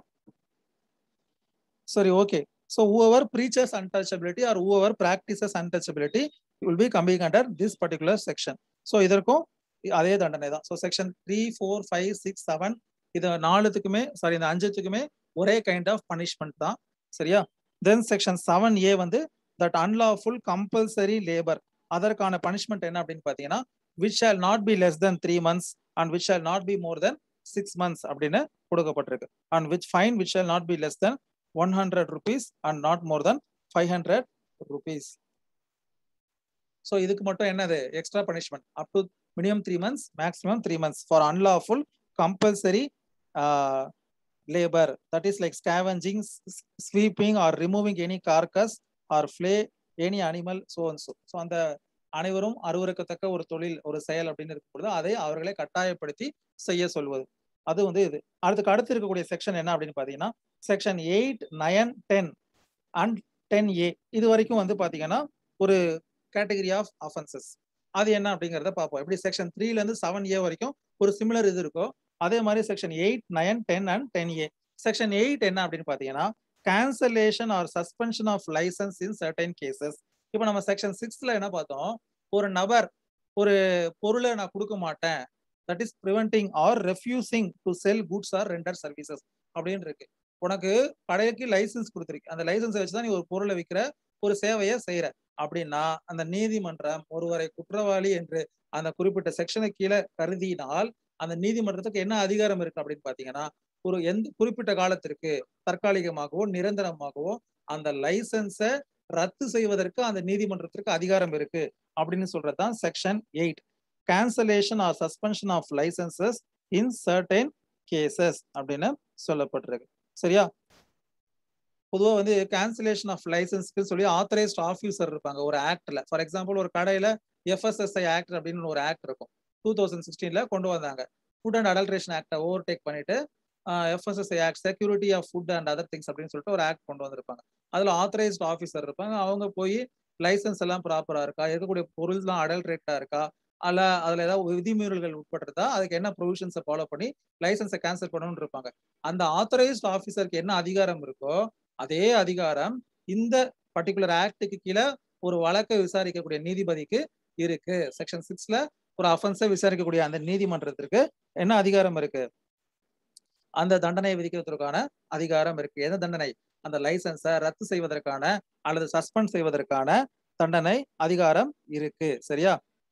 சரி okay so whoever preaches untouchability or whoever practises untouchability will be coming under this particular section so இதற்கும் அதே தண்டனை தான் so section three four five six seven இது நாலுத்துக்குமே சாரி இந்த அஞ்சுத்துக்குமே ஒரே கைண்ட் ஆஃப் பனிஷ்மெண்ட் தான் சரியா தென் செக்ஷன் செவன் ஏ வந்து தட் அன்லாஃபுல் கம்பல்சரி லேபர் அதற்கான பனிஷ்மெண்ட் என்ன அப்படின்னு பாத்தீங்கன்னா which shall not be less than three months and which shall not be more than six months அப்படின்னு கொடுக்கப்பட்டிருக்கு and which fine which shall not be less than one hundred rupees and not more than five hundred rupees so இதுக்கு மட்டும் என்னது extra punishment up to minimum three months maximum three months for unlawful compulsory labour that is like scavenging sweeping or removing any carcass or flay any animal so and so so அந்த அனைவரும் அருவருக்கத்தக்க ஒரு தொழில் ஒரு செயல் அப்படின்னு இருக்கும் பொழுது அதை அவர்களை கட்டாயப்படுத்தி செய்ய சொல்வது அது வந்து இது அதுக்கு அடுத்து இருக்கக்கூடிய செக்ஷன் என்ன அப்படின்னு பாத்தீங்கன்னா section eight nine ten and ten A இது வரைக்கும் வந்து பாத்தீங்கன்னா ஒரு கேட்டகரி ஆஃப் அஃபென்சஸ் அது என்ன அப்படிங்கிறத பார்ப்போம் எப்படி செக்ஷன் த்ரீல இருந்து செவன் ஏ வரைக்கும் ஒரு சிமிலர் இது இருக்கோ அதே மாதிரி section eight nine ten and ten A section eight என்ன அப்படின்னு பாத்தீங்கன்னா cancellation or suspension of licence in certain cases இப்போ நம்ம செக்ஷன் சிக்ஸ்ல என்ன பார்த்தோம் ஒரு நபர் ஒரு பொருளை நான் கொடுக்க மாட்டேன் that is preventing or refusing to sell goods or render services அப்படின்னு இருக்கு உனக்கு கடைக்கு லைசன்ஸ் கொடுத்துருக்கு அந்த லைசன்ஸை வச்சுதான் நீ ஒரு பொருளை விற்கிற ஒரு சேவையை செய்யற அப்படின்னா அந்த நீதிமன்றம் ஒருவரை குற்றவாளி என்று அந்த குறிப்பிட்ட செக்ஷனுக்கு கீழே கருதினால் அந்த நீதிமன்றத்துக்கு என்ன அதிகாரம் இருக்கு அப்படின்னு பாத்தீங்கன்னா ஒரு எந்த குறிப்பிட்ட காலத்திற்கு தற்காலிகமாகவோ நிரந்தரமாகவோ அந்த லைசன்ஸை ரத்து செய்வதற்கு அந்த நீதிமன்றத்திற்கு அதிகாரம் இருக்கு அப்படின்னு சொல்றதுதான் section eight cancellation or suspension of licences in certain cases அப்படின்னு சொல்லப்பட்டிருக்கு சரியா பொதுவாக வந்து கேன்சலேஷன் ஆஃப் லைசன்ஸ்க்கு சொல்லி ஆத்தரைஸ்ட் ஆஃபீஸர் இருப்பாங்க ஒரு ஆக்ட்ல ஃபார் எக்ஸாம்பிள் ஒரு கடையில எஃப்எஸ்எஸ்ஐ ஆக்ட் அப்படின்னு ஒரு ஆக்ட் இருக்கும் டூ தௌசண்ட் சிக்ஸ்டீன்ல கொண்டு வந்தாங்க ஃபுட் அண்ட் அடல்ட்ரேஷன் ஆக்டை ஓவர் டேக் பண்ணிட்டு FSSAI act security of food and other things அப்படின்னு சொல்லிட்டு ஒரு ஆக்ட் கொண்டு வந்திருப்பாங்க அதுல ஆத்தரைஸ்ட் ஆஃபீஸர் இருப்பாங்க அவங்க போய் லைசன்ஸ் எல்லாம் ப்ராப்பரா இருக்கா இருக்கக்கூடிய பொருள்லாம் அடல்ட்ரேட்டா இருக்கா அல்ல அதுல ஏதாவது விதிமீறல்கள் உட்பட்டிருந்தா அதுக்கு என்ன ப்ரொவிஷன்ஸை ஃபாலோ பண்ணி லைசன்ஸை கேன்சல் பண்ணணும்னு இருப்பாங்க அந்த ஆத்தரைஸ்ட் ஆஃபீஸருக்கு என்ன அதிகாரம் இருக்கோ அதே அதிகாரம் இந்த பர்டிகுலர் ஆக்டுக்கு கீழே ஒரு வழக்கை விசாரிக்கக்கூடிய நீதிபதிக்கு இருக்கு செக்ஷன் சிக்ஸ்ல ஒரு அஃபென்ஸை விசாரிக்கக்கூடிய அந்த நீதிமன்றத்திற்கு என்ன அதிகாரம் இருக்கு அந்த தண்டனையை விதிக்கிறதுக்கான அதிகாரம் இருக்கு எந்த தண்டனை அந்த லைசன்ஸை ரத்து செய்வதற்கான அல்லது சஸ்பெண்ட் செய்வதற்கான தண்டனை அதிகாரம் இருக்கு சரியா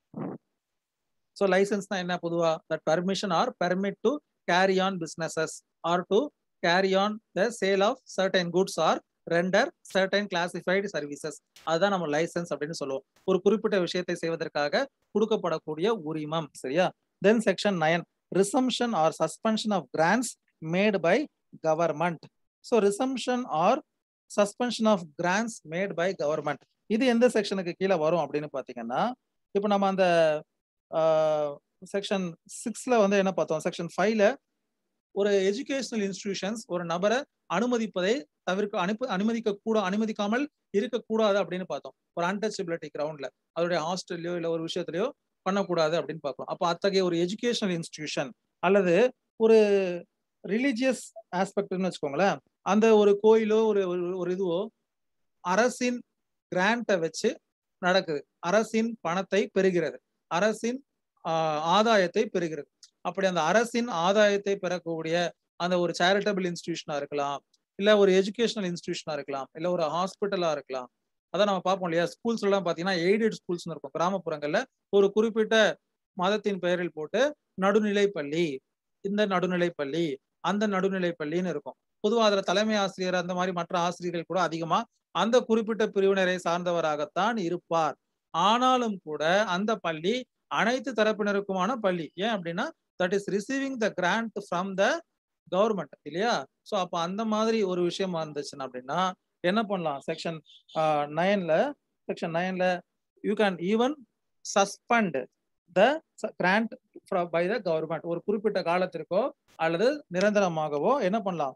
ஸோ லைசன்ஸ்னா என்ன பொதுவா that permission or permit to carry on businesses or to carry on the sale of certain goods or render certain classified services அதுதான் நம்ம லைசன்ஸ் அப்படின்னு சொல்லுவோம் ஒரு குறிப்பிட்ட விஷயத்தை செய்வதற்காக கொடுக்கப்படக்கூடிய உரிமம் சரியா then section nine resumption or suspension of grants made by government so resumption or suspension of grants made by government இது எந்த செக்ஷனுக்கு கீழே வரும் அப்படின்னு பார்த்தீங்கன்னா இப்போ நம்ம அந்த செக்ஷன் சிக்ஸ்ல வந்து என்ன பார்த்தோம் செக்ஷன் ஃபைவ்ல ஒரு எஜுகேஷனல் இன்ஸ்டிடியூஷன்ஸ் ஒரு நபரை அனுமதிப்பதை தவிர்க்க அனுப்ப அனுமதிக்க கூட அனுமதிக்காமல் இருக்கக்கூடாது அப்படின்னு பார்த்தோம் ஒரு அன்டச்சபிலிட்டி கிரவுண்ட்ல அதோடைய ஹாஸ்டல்லையோ இல்லை ஒரு விஷயத்துலயோ பண்ணக்கூடாது அப்படின்னு பார்க்கணும் அப்போ அத்தகைய ஒரு எஜுகேஷனல் இன்ஸ்டிடியூஷன் அல்லது ஒரு ரிலீஜியஸ் ஆஸ்பெக்ட்னு வச்சுக்கோங்களேன் அந்த ஒரு கோயிலோ ஒரு ஒரு இதுவோ அரசின் கிராண்டை வச்சு நடக்குது அரசின் பணத்தை பெறுகிறது அரசின் ஆதாயத்தை பெறுகிறது அப்படி அந்த அரசின் ஆதாயத்தை பெறக்கூடிய அந்த ஒரு சேரிட்டபிள் இன்ஸ்டிடியூஷனா இருக்கலாம் இல்ல ஒரு எஜுகேஷனல் இன்ஸ்டிடியூஷனா இருக்கலாம் இல்ல ஒரு ஹாஸ்பிட்டலா இருக்கலாம் அதான் நம்ம பார்ப்போம் இல்லையா ஸ்கூல்ஸ் எல்லாம் பாத்தீங்கன்னா எய்டட் ஸ்கூல்ஸ் இருக்கும் கிராமப்புறங்கள்ல ஒரு குறிப்பிட்ட மதத்தின் பெயரில் போட்டு நடுநிலை பள்ளி இந்த நடுநிலை பள்ளி அந்த நடுநிலை பள்ளின்னு இருக்கும் பொதுவாக அதுல தலைமை ஆசிரியர் அந்த மாதிரி மற்ற ஆசிரியர்கள் கூட அதிகமா அந்த குறிப்பிட்ட பிரிவினரை சார்ந்தவராகத்தான் இருப்பார் ஆனாலும் கூட அந்த பள்ளி அனைத்து தரப்பினருக்குமான பள்ளி ஏன் அப்படின்னா that is receiving the grant from the government இல்லையா ஸோ அப்போ அந்த மாதிரி ஒரு விஷயம் இருந்துச்சுன்னா அப்படின்னா என்ன பண்ணலாம் செக்ஷன் நைன்ல செக்ஷன் நைன்ல you can even suspend the grant by the government ஒரு குறிப்பிட்ட காலத்திற்கோ அல்லது நிரந்தரமாகவோ என்ன பண்ணலாம்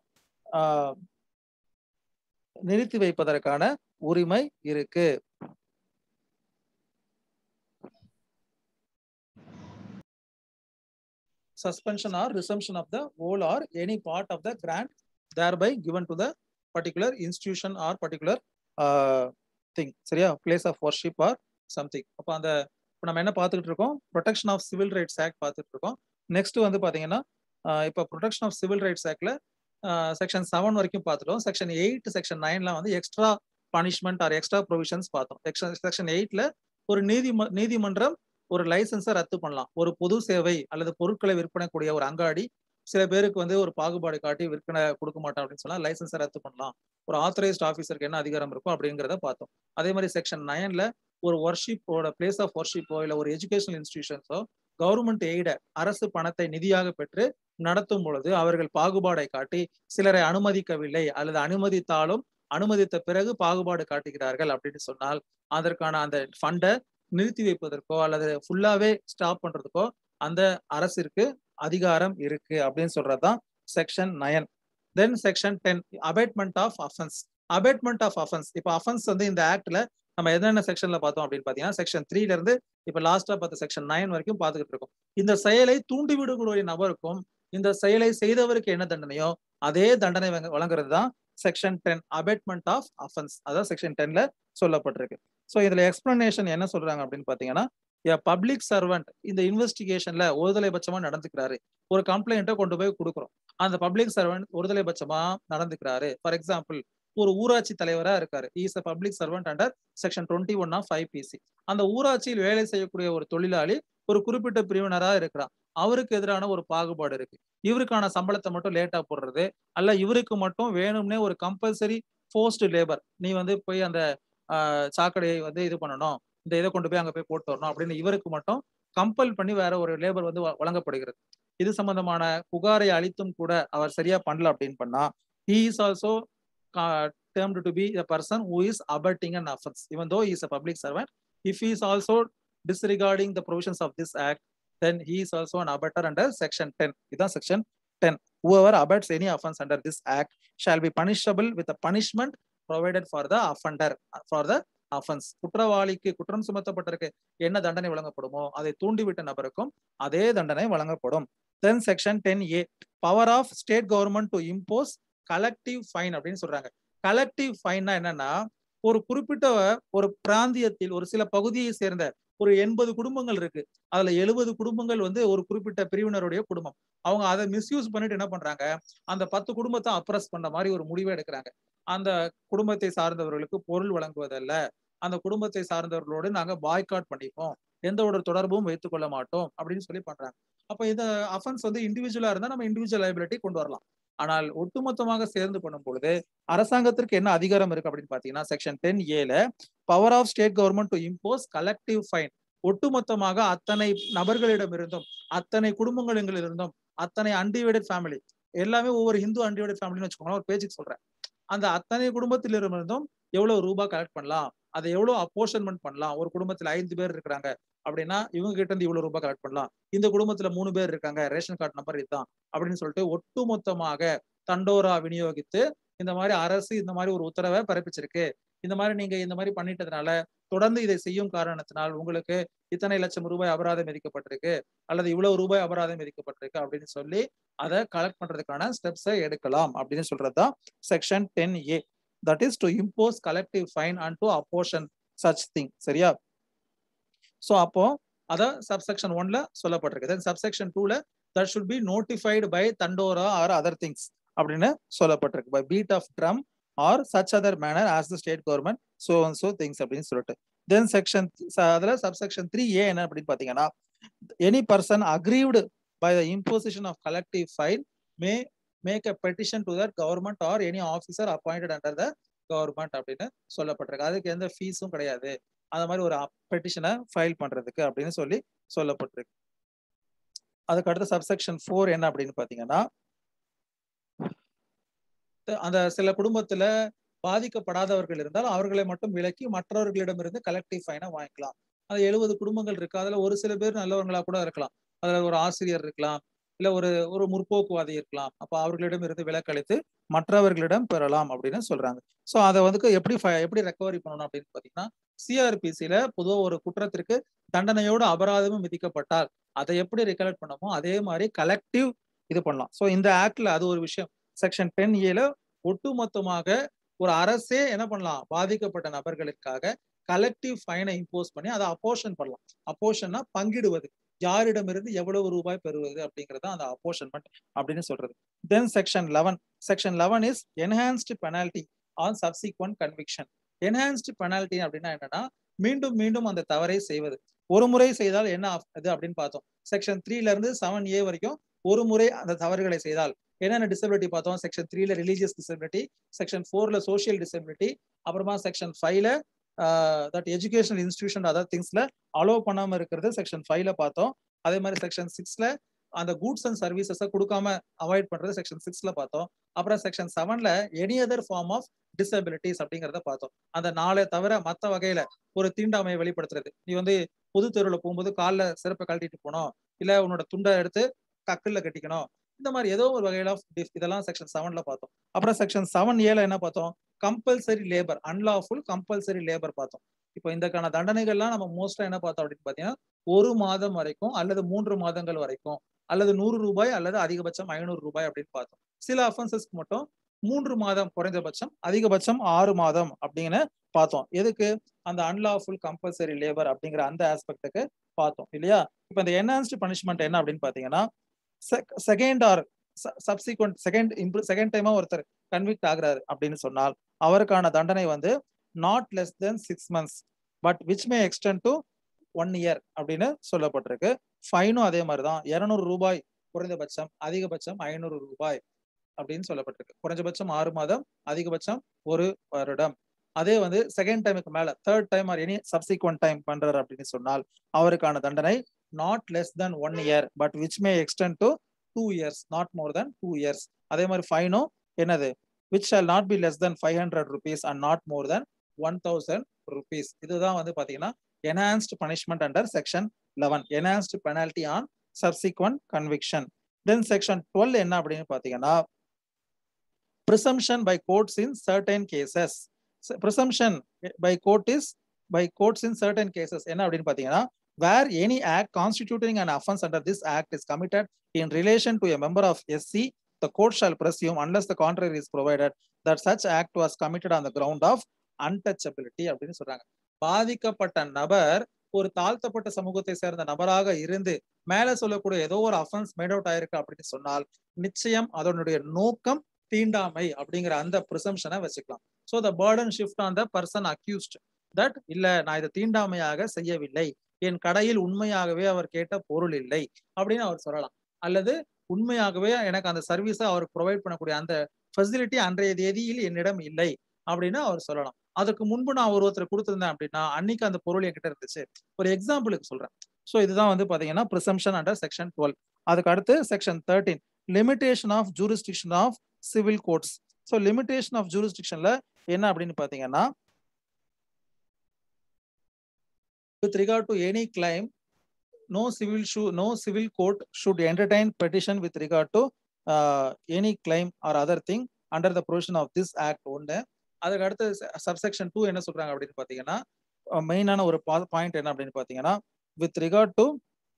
நிறுத்தி வைப்பதற்கான உரிமை இருக்கு suspension or resumption of the whole or any part of the grant thereby given to the particular institution or particular uh, thing சரியா place of worship or something அப்போ அந்த இப்போ நம்ம என்ன பார்த்துக்கிட்டு இருக்கோம் protection of civil rights act பார்த்துட்டு இருக்கோம் நெக்ஸ்ட் வந்து பாத்தீங்கன்னா இப்போ ப்ரொடெக்ஷன் ஆஃப் சிவில் ரைட்ஸ் ஆக்ட்ல செக்ஷன் செவன் வரைக்கும் பார்த்துட்டோம் செக்ஷன் எயிட் செக்ஷன் நைன்ல வந்து extra punishment or extra provisions பார்த்தோம் செக்ஷன் எயிட்ல ஒரு நீதி நீதிமன்றம் ஒரு லைசன்ஸை ரத்து பண்ணலாம் ஒரு பொது சேவை அல்லது பொருட்களை விற்பனை கூடிய ஒரு அங்காடி சில பேருக்கு வந்து ஒரு பாகுபாடு காட்டி விற்பனை கொடுக்க மாட்டோம் அப்படின்னு சொன்னா லைசன்ஸை ரத்து பண்ணலாம் ஒரு ஆத்தரைஸ்ட் ஆஃபீஸருக்கு என்ன அதிகாரம் இருக்கும் அப்படிங்கிறத பார்த்தோம் அதே மாதிரி செக்ஷன் நைன்ல ஒரு ஒர்ஷிப்போட பிளேஸ் ஆஃப் ஒர்ஷிப்போ இல்லை ஒரு எஜுகேஷனல் இன்ஸ்டிடியூஷன்ஸோ கவர்மெண்ட் எய்ட அரசு பணத்தை நிதியாக பெற்று நடத்தும் பொழுது அவர்கள் பாகுபாடை காட்டி சிலரை அனுமதிக்கவில்லை அல்லது அனுமதித்தாலும் அனுமதித்த பிறகு பாகுபாடு காட்டுகிறார்கள் அப்படின்னு சொன்னால் அதற்கான அந்த ஃபண்டை நிறுத்தி வைப்பதற்கோ அல்லது ஃபுல்லாவே ஸ்டாப் பண்றதுக்கோ அந்த அரசிற்கு அதிகாரம் இருக்கு அப்படின்னு சொல்றதுதான் section nine then section ten abetment of offence abetment of offence இப்போ அஃபென்ஸ் வந்து இந்த ஆக்ட்ல நம்ம என்னென்ன செக்ஷன்ல பார்த்தோம் அப்படின்னு பாத்தீங்கன்னா செக்ஷன் த்ரீல இருந்து இப்ப லாஸ்டா பார்த்த செக்ஷன் நைன் வரைக்கும் பார்த்துக்கிட்டு இருக்கோம் இந்த செயலை தூண்டிவிடக்கூடிய நபருக்கும் இந்த செயலை செய்தவருக்கு என்ன தண்டனையோ அதே தண்டனை வழங்குறது தான் section ten abetment of offence அதான் செக்ஷன் டென்ல சொல்லப்பட்டிருக்கு ஸோ இதுல எக்ஸ்பிளனேஷன் என்ன சொல்றாங்க அப்படின்னு பாத்தீங்கன்னா பப்ளிக் சர்வெண்ட் இந்த இன்வெஸ்டிகேஷன்ல ஒருதலை பட்சமா நடந்துக்கிறாரு ஒரு கம்ப்ளைண்ட்டை கொண்டு போய் கொடுக்குறோம் அந்த பப்ளிக் சர்வெண்ட் ஒருதலை பட்சமா நடந்துக்கிறாரு ஃபார் எக்ஸாம்பிள் ஒரு ஊராட்சி தலைவரா இருக்காரு is a public servant under section twenty one of five PC அந்த ஊராட்சியில் வேலை செய்யக்கூடிய ஒரு தொழிலாளி ஒரு குறிப்பிட்ட பிரிவினரா இருக்கிறான் அவருக்கு எதிரான ஒரு பாகுபாடு இருக்கு இவருக்கான சம்பளத்தை மட்டும் லேட்டா போடுறது அல்ல இவருக்கு மட்டும் வேணும்னே ஒரு கம்பல்சரி ஃபோர்ஸ்டு லேபர் நீ வந்து போய் அந்த சாக்கடையை வந்து இது பண்ணணும் இந்த இதை கொண்டு போய் அங்க போய் போட்டு வரணும் அப்படின்னு இவருக்கு மட்டும் கம்பல் பண்ணி வேற ஒரு லேபர் வந்து வழங்கப்படுகிறது இது சம்பந்தமான புகாரை அளித்தும் கூட அவர் சரியா பண்ணல அப்படின்னு பண்ணா he is also termed to be a person who is abetting an offense even though he is a public servant if he is also disregarding the provisions of this act then he is also an abetter under section 10 இதான் section 10 whoever abets any offense under this act shall be punishable with a punishment provided for the offender for the offense குற்றவாளிக்கு குற்றம் சுமத்தப்பட்டிருக்கு என்ன தண்டனை வழங்கப்படுமோ அதை தூண்டிவிட்ட நபருக்கும் அதே தண்டனை வழங்கப்படும் then section ten A power of state government to impose collective fine அப்படின்னு சொல்றாங்க கலெக்டிவ் ஃபைன்னா என்னன்னா ஒரு குறிப்பிட்ட ஒரு பிராந்தியத்தில் ஒரு சில பகுதியை சேர்ந்த ஒரு எண்பது குடும்பங்கள் இருக்கு அதுல எழுபது குடும்பங்கள் வந்து ஒரு குறிப்பிட்ட பிரிவினருடைய குடும்பம் அவங்க அதை மிஸ்யூஸ் பண்ணிட்டு என்ன பண்றாங்க அந்த பத்து குடும்பத்தை அப்ரஸ் பண்ண மாதிரி ஒரு முடிவை எடுக்கிறாங்க அந்த குடும்பத்தை சார்ந்தவர்களுக்கு பொருள் வழங்குவதல்ல அந்த குடும்பத்தை சார்ந்தவர்களோடு நாங்க பாய்காட் பண்ணிப்போம் எந்த ஒரு தொடர்பும் வைத்துக் கொள்ள மாட்டோம் அப்படின்னு சொல்லி பண்றாங்க அப்ப இந்த அஃபென்ஸ் வந்து இண்டிவிஜுவலா இருந்தா நம்ம இண்டிவிஜுவல் லைபிலிட்டி கொண்டு வரலாம் ஆனால் ஒட்டுமொத்தமாக சேர்ந்து பண்ணும் பொழுது அரசாங்கத்திற்கு என்ன அதிகாரம் இருக்கு அப்படின்னு பாத்தீங்கன்னா செக்ஷன் டென் ஏல power of state government to impose collective fine ஒட்டுமொத்தமாக அத்தனை நபர்களிடமிருந்தும் அத்தனை குடும்பங்களிலிருந்தும் அத்தனை அன்டிவைடட் ஃபேமிலி எல்லாமே ஒவ்வொரு ஹிந்து அன்டிவைடட் ஃபேமிலின்னு வச்சுக்கோங்களேன் ஒரு பேச்சுக்கு சொல்றேன் அந்த அத்தனை குடும்பத்திலிருந்தும் எவ்வளவு ரூபாய் கலெக்ட் பண்ணலாம் அதை எவ்வளவு அப்போஷன்மெண்ட் பண்ணலாம் ஒரு குடும்பத்துல ஐந்து பேர் இருக்கிறாங்க அப்படின்னா இவங்க கிட்ட இருந்து இவ்வளவு ரூபாய் கலெக்ட் பண்ணலாம் இந்த குடும்பத்துல மூணு பேர் இருக்காங்க ரேஷன் கார்டு நம்பர் இதுதான் அப்படின்னு சொல்லிட்டு ஒட்டுமொத்தமாக தண்டோரா விநியோகித்து இந்த மாதிரி அரசு இந்த மாதிரி ஒரு உத்தரவை பிறப்பிச்சிருக்கு இந்த மாதிரி நீங்க இந்த மாதிரி பண்ணிட்டதுனால தொடர்ந்து இதை செய்யும் காரணத்தினால் உங்களுக்கு இத்தனை லட்சம் ரூபாய் அபராதம் விதிக்கப்பட்டிருக்கு அல்லது இவ்வளவு ரூபாய் அபராதம் விதிக்கப்பட்டிருக்கு அப்படின்னு சொல்லி அதை கலெக்ட் பண்றதுக்கான ஸ்டெப்ஸை எடுக்கலாம் அப்படின்னு சொல்றதுதான் section ten A that is to impose collective fine and to apportion such thing சரியா ஸோ அப்போ அதை சப்செக்ஷன் ஒன்ல சொல்லப்பட்டிருக்கு தென் சப்செக்ஷன் டூல that should be notified by தண்டோரா ஆர் அதர் திங்ஸ் அப்படின்னு சொல்லப்பட்டிருக்கு by beat of drum or such other manner as the state government so and so things அப்படின்னு சொல்லிட்டு தென் செக்ஷன் அதில் சப்செக்ஷன் த்ரீ ஏ என்ன அப்படின்னு பார்த்தீங்கன்னா any person aggrieved by the imposition of collective fine may make a petition to that government or any officer appointed under the government அப்படின்னு சொல்லப்பட்டிருக்கு அதுக்கு எந்த ஃபீஸும் கிடையாது அந்த மாதிரி ஒரு பெட்டிஷனை ஃபைல் பண்றதுக்கு அப்படின்னு சொல்லி சொல்லப்பட்டிருக்கு அதுக்கு அடுத்த சப்செக்ஷன் ஃபோர் என்ன அப்படின்னு பாத்தீங்கன்னா அந்த சில குடும்பத்துல பாதிக்கப்படாதவர்கள் இருந்தால் அவர்களை மட்டும் விலக்கி மற்றவர்களிடமிருந்து கலெக்டிவ் ஃபைனை வாங்கிக்கலாம் அது எழுபது குடும்பங்கள் இருக்கு அதுல ஒரு சில பேர் நல்லவங்களா கூட இருக்கலாம் அதுல ஒரு ஆசிரியர் இருக்கலாம் இல்ல ஒரு ஒரு முற்போக்குவாதி இருக்கலாம் அப்ப அவர்களிடம் இருந்து விலக்களித்து மற்றவர்களிடம் பெறலாம் அப்படின்னு சொல்றாங்க ஸோ அதை வந்து எப்படி எப்படி ரெக்கவரி பண்ணணும் அப்படின்னு பாத்தீங்கன்னா சிஆர்பிசியில பொதுவாக ஒரு குற்றத்திற்கு தண்டனையோடு அபராதமும் விதிக்கப்பட்டால் அதை எப்படி ரெக்கலெக்ட் பண்ணமோ அதே மாதிரி கலெக்டிவ் இது பண்ணலாம் ஸோ இந்த ஆக்ட்ல அது ஒரு விஷயம் செக்ஷன் டென் ஏல ஒட்டுமொத்தமாக ஒரு அரசே என்ன பண்ணலாம் பாதிக்கப்பட்ட நபர்களுக்காக கலெக்டிவ் ஃபைனை இம்போஸ் பண்ணி அதை அப்போஷன் பண்ணலாம் அப்போஷன்னா பங்கிடுவது யாரிடமிருந்து எவ்வளவு ரூபாய் பெறுவது அப்படிங்கறத அந்த அப்போஷன்மெண்ட் அப்படின்னு சொல்றது then section eleven section eleven is enhanced penalty on subsequent conviction enhanced penalty அப்படின்னா என்னன்னா மீண்டும் மீண்டும் அந்த தவறை செய்வது ஒரு முறை செய்தால் என்ன இது அப்படின்னு பார்த்தோம் செக்ஷன் த்ரீல இருந்து செவன் ஏ வரைக்கும் ஒரு முறை அந்த தவறுகளை செய்தால் என்னென்ன டிசபிலிட்டி பார்த்தோம் செக்ஷன் த்ரீல ரிலீஜியஸ் டிசபிலிட்டி செக்ஷன் ஃபோர்ல சோசியல் டிசபிலிட்டி அப்புறமா செக்ஷன் ஃபைவ்ல தட் எஜுகேஷனல் இன்ஸ்டிடியூஷன் அதர் திங்ஸ்ல அலோவ் பண்ணாம இருக்கிறது செக்ஷன் ஃபைவ்ல பார்த்தோம் அதே மாதிரி செக்ஷன் சிக்ஸ்ல அந்த கூட்ஸ் அண்ட் சர்வீசஸை கொடுக்காம அவாய்ட் பண்றது செக்ஷன் சிக்ஸ்ல பார்த்தோம் அப்புறம் செக்ஷன் செவன்ல any other form of disabilities அப்படிங்கிறத பார்த்தோம் அந்த நாளை தவிர மற்ற வகையில ஒரு தீண்டாமையை வெளிப்படுத்துறது நீ வந்து பொது தெருவில் போகும்போது காலில் சிறப்பை கழட்டிட்டு போனோம் இல்ல உன்னோட துண்டை எடுத்து கக்கில் கட்டிக்கணும் இந்த மாதிரி ஏதோ ஒரு வகையில இதெல்லாம் செக்ஷன் செவன்ல பார்த்தோம் அப்புறம் செக்ஷன் செவன் ஏல என்ன பார்த்தோம் compulsory labour unlawful compulsory labour பார்த்தோம் இப்போ இந்தக்கான தண்டனைகள்லாம் நம்ம மோஸ்டா என்ன பார்த்தோம் அப்படின்னு பாத்தீங்கன்னா ஒரு மாதம் வரைக்கும் அல்லது மூன்று மாதங்கள் வரைக்கும் அல்லது நூறு ரூபாய் அல்லது அதிகபட்சம் ஐநூறு ரூபாய் அப்படின்னு பார்த்தோம் சில அஃபென்சஸ்க்கு மட்டும் மூன்று மாதம் குறைந்தபட்சம் அதிகபட்சம் ஆறு மாதம் அப்படின்னு பார்த்தோம் எதுக்கு அந்த அன்லாஃபுல் கம்பல்சரி லேபர் அப்படிங்கிற அந்த ஆஸ்பெக்டுக்கு பார்த்தோம் இல்லையா இப்போ இந்த என்ஹான்ஸ்டு பனிஷ்மெண்ட் என்ன அப்படின்னு பாத்தீங்கன்னா செகண்ட் ஆர் சப்சிக்வெண்ட் செகண்ட் இம்ப்ரூ செகண்ட் டைமா ஒருத்தர் கன்விக்ட் ஆகுறாரு அப்படின்னு சொன்னால் அவருக்கான தண்டனை வந்து not less than six months but which may extend to one year அப்படின்னு சொல்லப்பட்டிருக்கு ஃபைனும் அதே மாதிரி தான் இரநூறு ரூபாய் குறைந்தபட்சம் அதிகபட்சம் ஐநூறு ரூபாய் அப்படின்னு சொல்லப்பட்டிருக்கு குறைஞ்சபட்சம் ஆறு மாதம் அதிகபட்சம் ஒரு வருடம் அதே வந்து செகண்ட் டைமுக்கு மேல third time or any subsequent time பண்றாரு அப்படின்னு சொன்னால் அவருக்கான தண்டனை not less than one year but which may extend to two years not more than two years அதே மாதிரி ஃபைனும் என்னது which shall not be less than five hundred rupees and not more than one thousand rupees இதுதான் வந்து பாத்தீங்கன்னா enhanced punishment under section eleven enhanced penalty on subsequent conviction then section twelve என்ன அப்படின்னு பாத்தீங்கன்னா presumption by courts in certain cases presumption by court is by courts in certain cases என்ன அப்படின்னு பாத்தீங்கன்னா where any act constituting an offense under this act is committed in relation to a member of SC the court shall presume unless the contrary is provided that such act was committed on the ground of untouchability அப்படின்னு சொல்றாங்க பாதிக்கப்பட்ட நபர் ஒரு தாழ்த்தப்பட்ட சமூகத்தை சேர்ந்த நபராக இருந்து மேல சொல்லக்கூடிய ஏதோ ஒரு அஃபென்ஸ் மேட் அவுட் ஆயிருக்கு அப்படின்னு சொன்னால் நிச்சயம் அதனுடைய நோக்கம் தீண்டாமை அப்படிங்கிற அந்த ப்ரிசம்ஷனை வச்சுக்கலாம் so the burden shift on the person accused that இல்ல நான் இதை தீண்டாமையாக செய்யவில்லை என் கடையில் உண்மையாகவே அவர் கேட்ட பொருள் இல்லை அப்படின்னு அவர் சொல்லலாம் அல்லது உண்மையாகவே எனக்கு அந்த சர்வீஸை அவர் ப்ரொவைட் பண்ணக்கூடிய அந்த ஃபெசிலிட்டி அன்றைய தேதியில் என்னிடம் இல்லை அப்படின்னு அவர் சொல்லலாம் அதுக்கு முன்பு நான் ஒரு ஒருத்தர் கொடுத்திருந்தேன் அப்படின்னா அன்னைக்கு அந்த பொருள் என்கிட்ட இருந்துச்சு ஒரு எக்ஸாம்பிளுக்கு சொல்றேன் ஸோ இதுதான் வந்து பாத்தீங்கன்னா ப்ரிசம்ஷன் அண்டர் செக்ஷன் டுவெல் அதுக்கு அடுத்து section thirteen limitation of jurisdiction of civil courts so limitation of ஜூரிஸ்டிக்ஷன்ல என்ன அப்படின்னு பாத்தீங்கன்னா with regard to any claim no civil should no civil court should entertain petition with regard to uh, any claim or other thing under the provision of this act ஒன்று அதுக்கு அடுத்து subsection two என்ன சொல்றாங்க அப்படின்னு பாத்தீங்கன்னா மெயினான ஒரு point என்ன அப்படின்னு பாத்தீங்கன்னா with regard to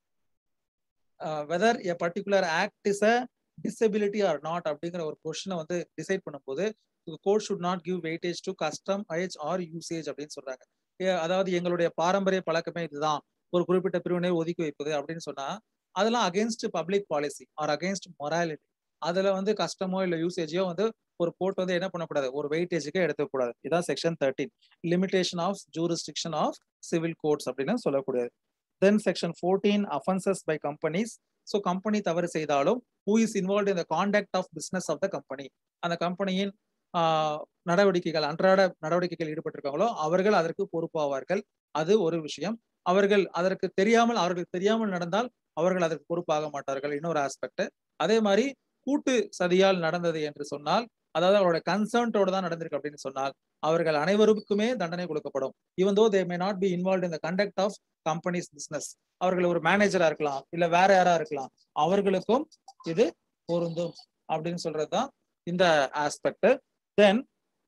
whether a particular act is a disability or not அப்படிங்கிற ஒரு கொஸ்டினை வந்து டிசைட் பண்ணும்போது court should not give weightage to custom ஐஜ் ஆர் யூசேஜ் அப்படின்னு சொல்றாங்க அதாவது எங்களுடைய பாரம்பரிய பழக்கமே இதுதான் ஒரு குறிப்பிட்ட பிரிவினை ஒதுக்கி வைப்பது அப்படின்னு சொன்னா அதெல்லாம் against public policy or against morality அதுல வந்து கஸ்டமோ இல்ல யூசேஜோ வந்து ஒரு கோர்ட் வந்து என்ன பண்ணக்கூடாது ஒரு வெயிட்டேஜுக்கு எடுத்துக்கூடாது இதான் section thirteen limitation of jurisdiction of civil courts அப்படின்னு சொல்லக்கூடியது then section fourteen offences by companies so company தவறு செய்தாலும் who is involve in the conduct of business of the company அந்த கம்பெனியின் நடவடிக்கைகள் அன்றாட நடவடிக்கைகள் ஈடுபட்டிருக்காங்களோ அவர்கள் அதற்கு பொறுப்பாவார்கள் அது ஒரு விஷயம் அவர்கள் அதற்கு தெரியாமல் அவர்களுக்கு தெரியாமல் நடந்தால் அவர்கள் அதற்கு பொறுப்பாக மாட்டார்கள் இன்னொரு ஆஸ்பெக்ட் அதே மாதிரி கூட்டு சதியால் நடந்தது என்று சொன்னால் அதாவது அவரோட கன்சர்ன்டோட தான் நடந்திருக்கு அப்படின்னு சொன்னால் அவர்கள் அனைவருக்குமே தண்டனை கொடுக்கப்படும் even though they may not be involve in the conduct of company's business அவர்கள் ஒரு மேனேஜரா இருக்கலாம் இல்ல வேற யாரா இருக்கலாம் அவர்களுக்கும் இது பொருந்தும் அப்படின்னு சொல்றதுதான் இந்த ஆஸ்பெக்ட் தென்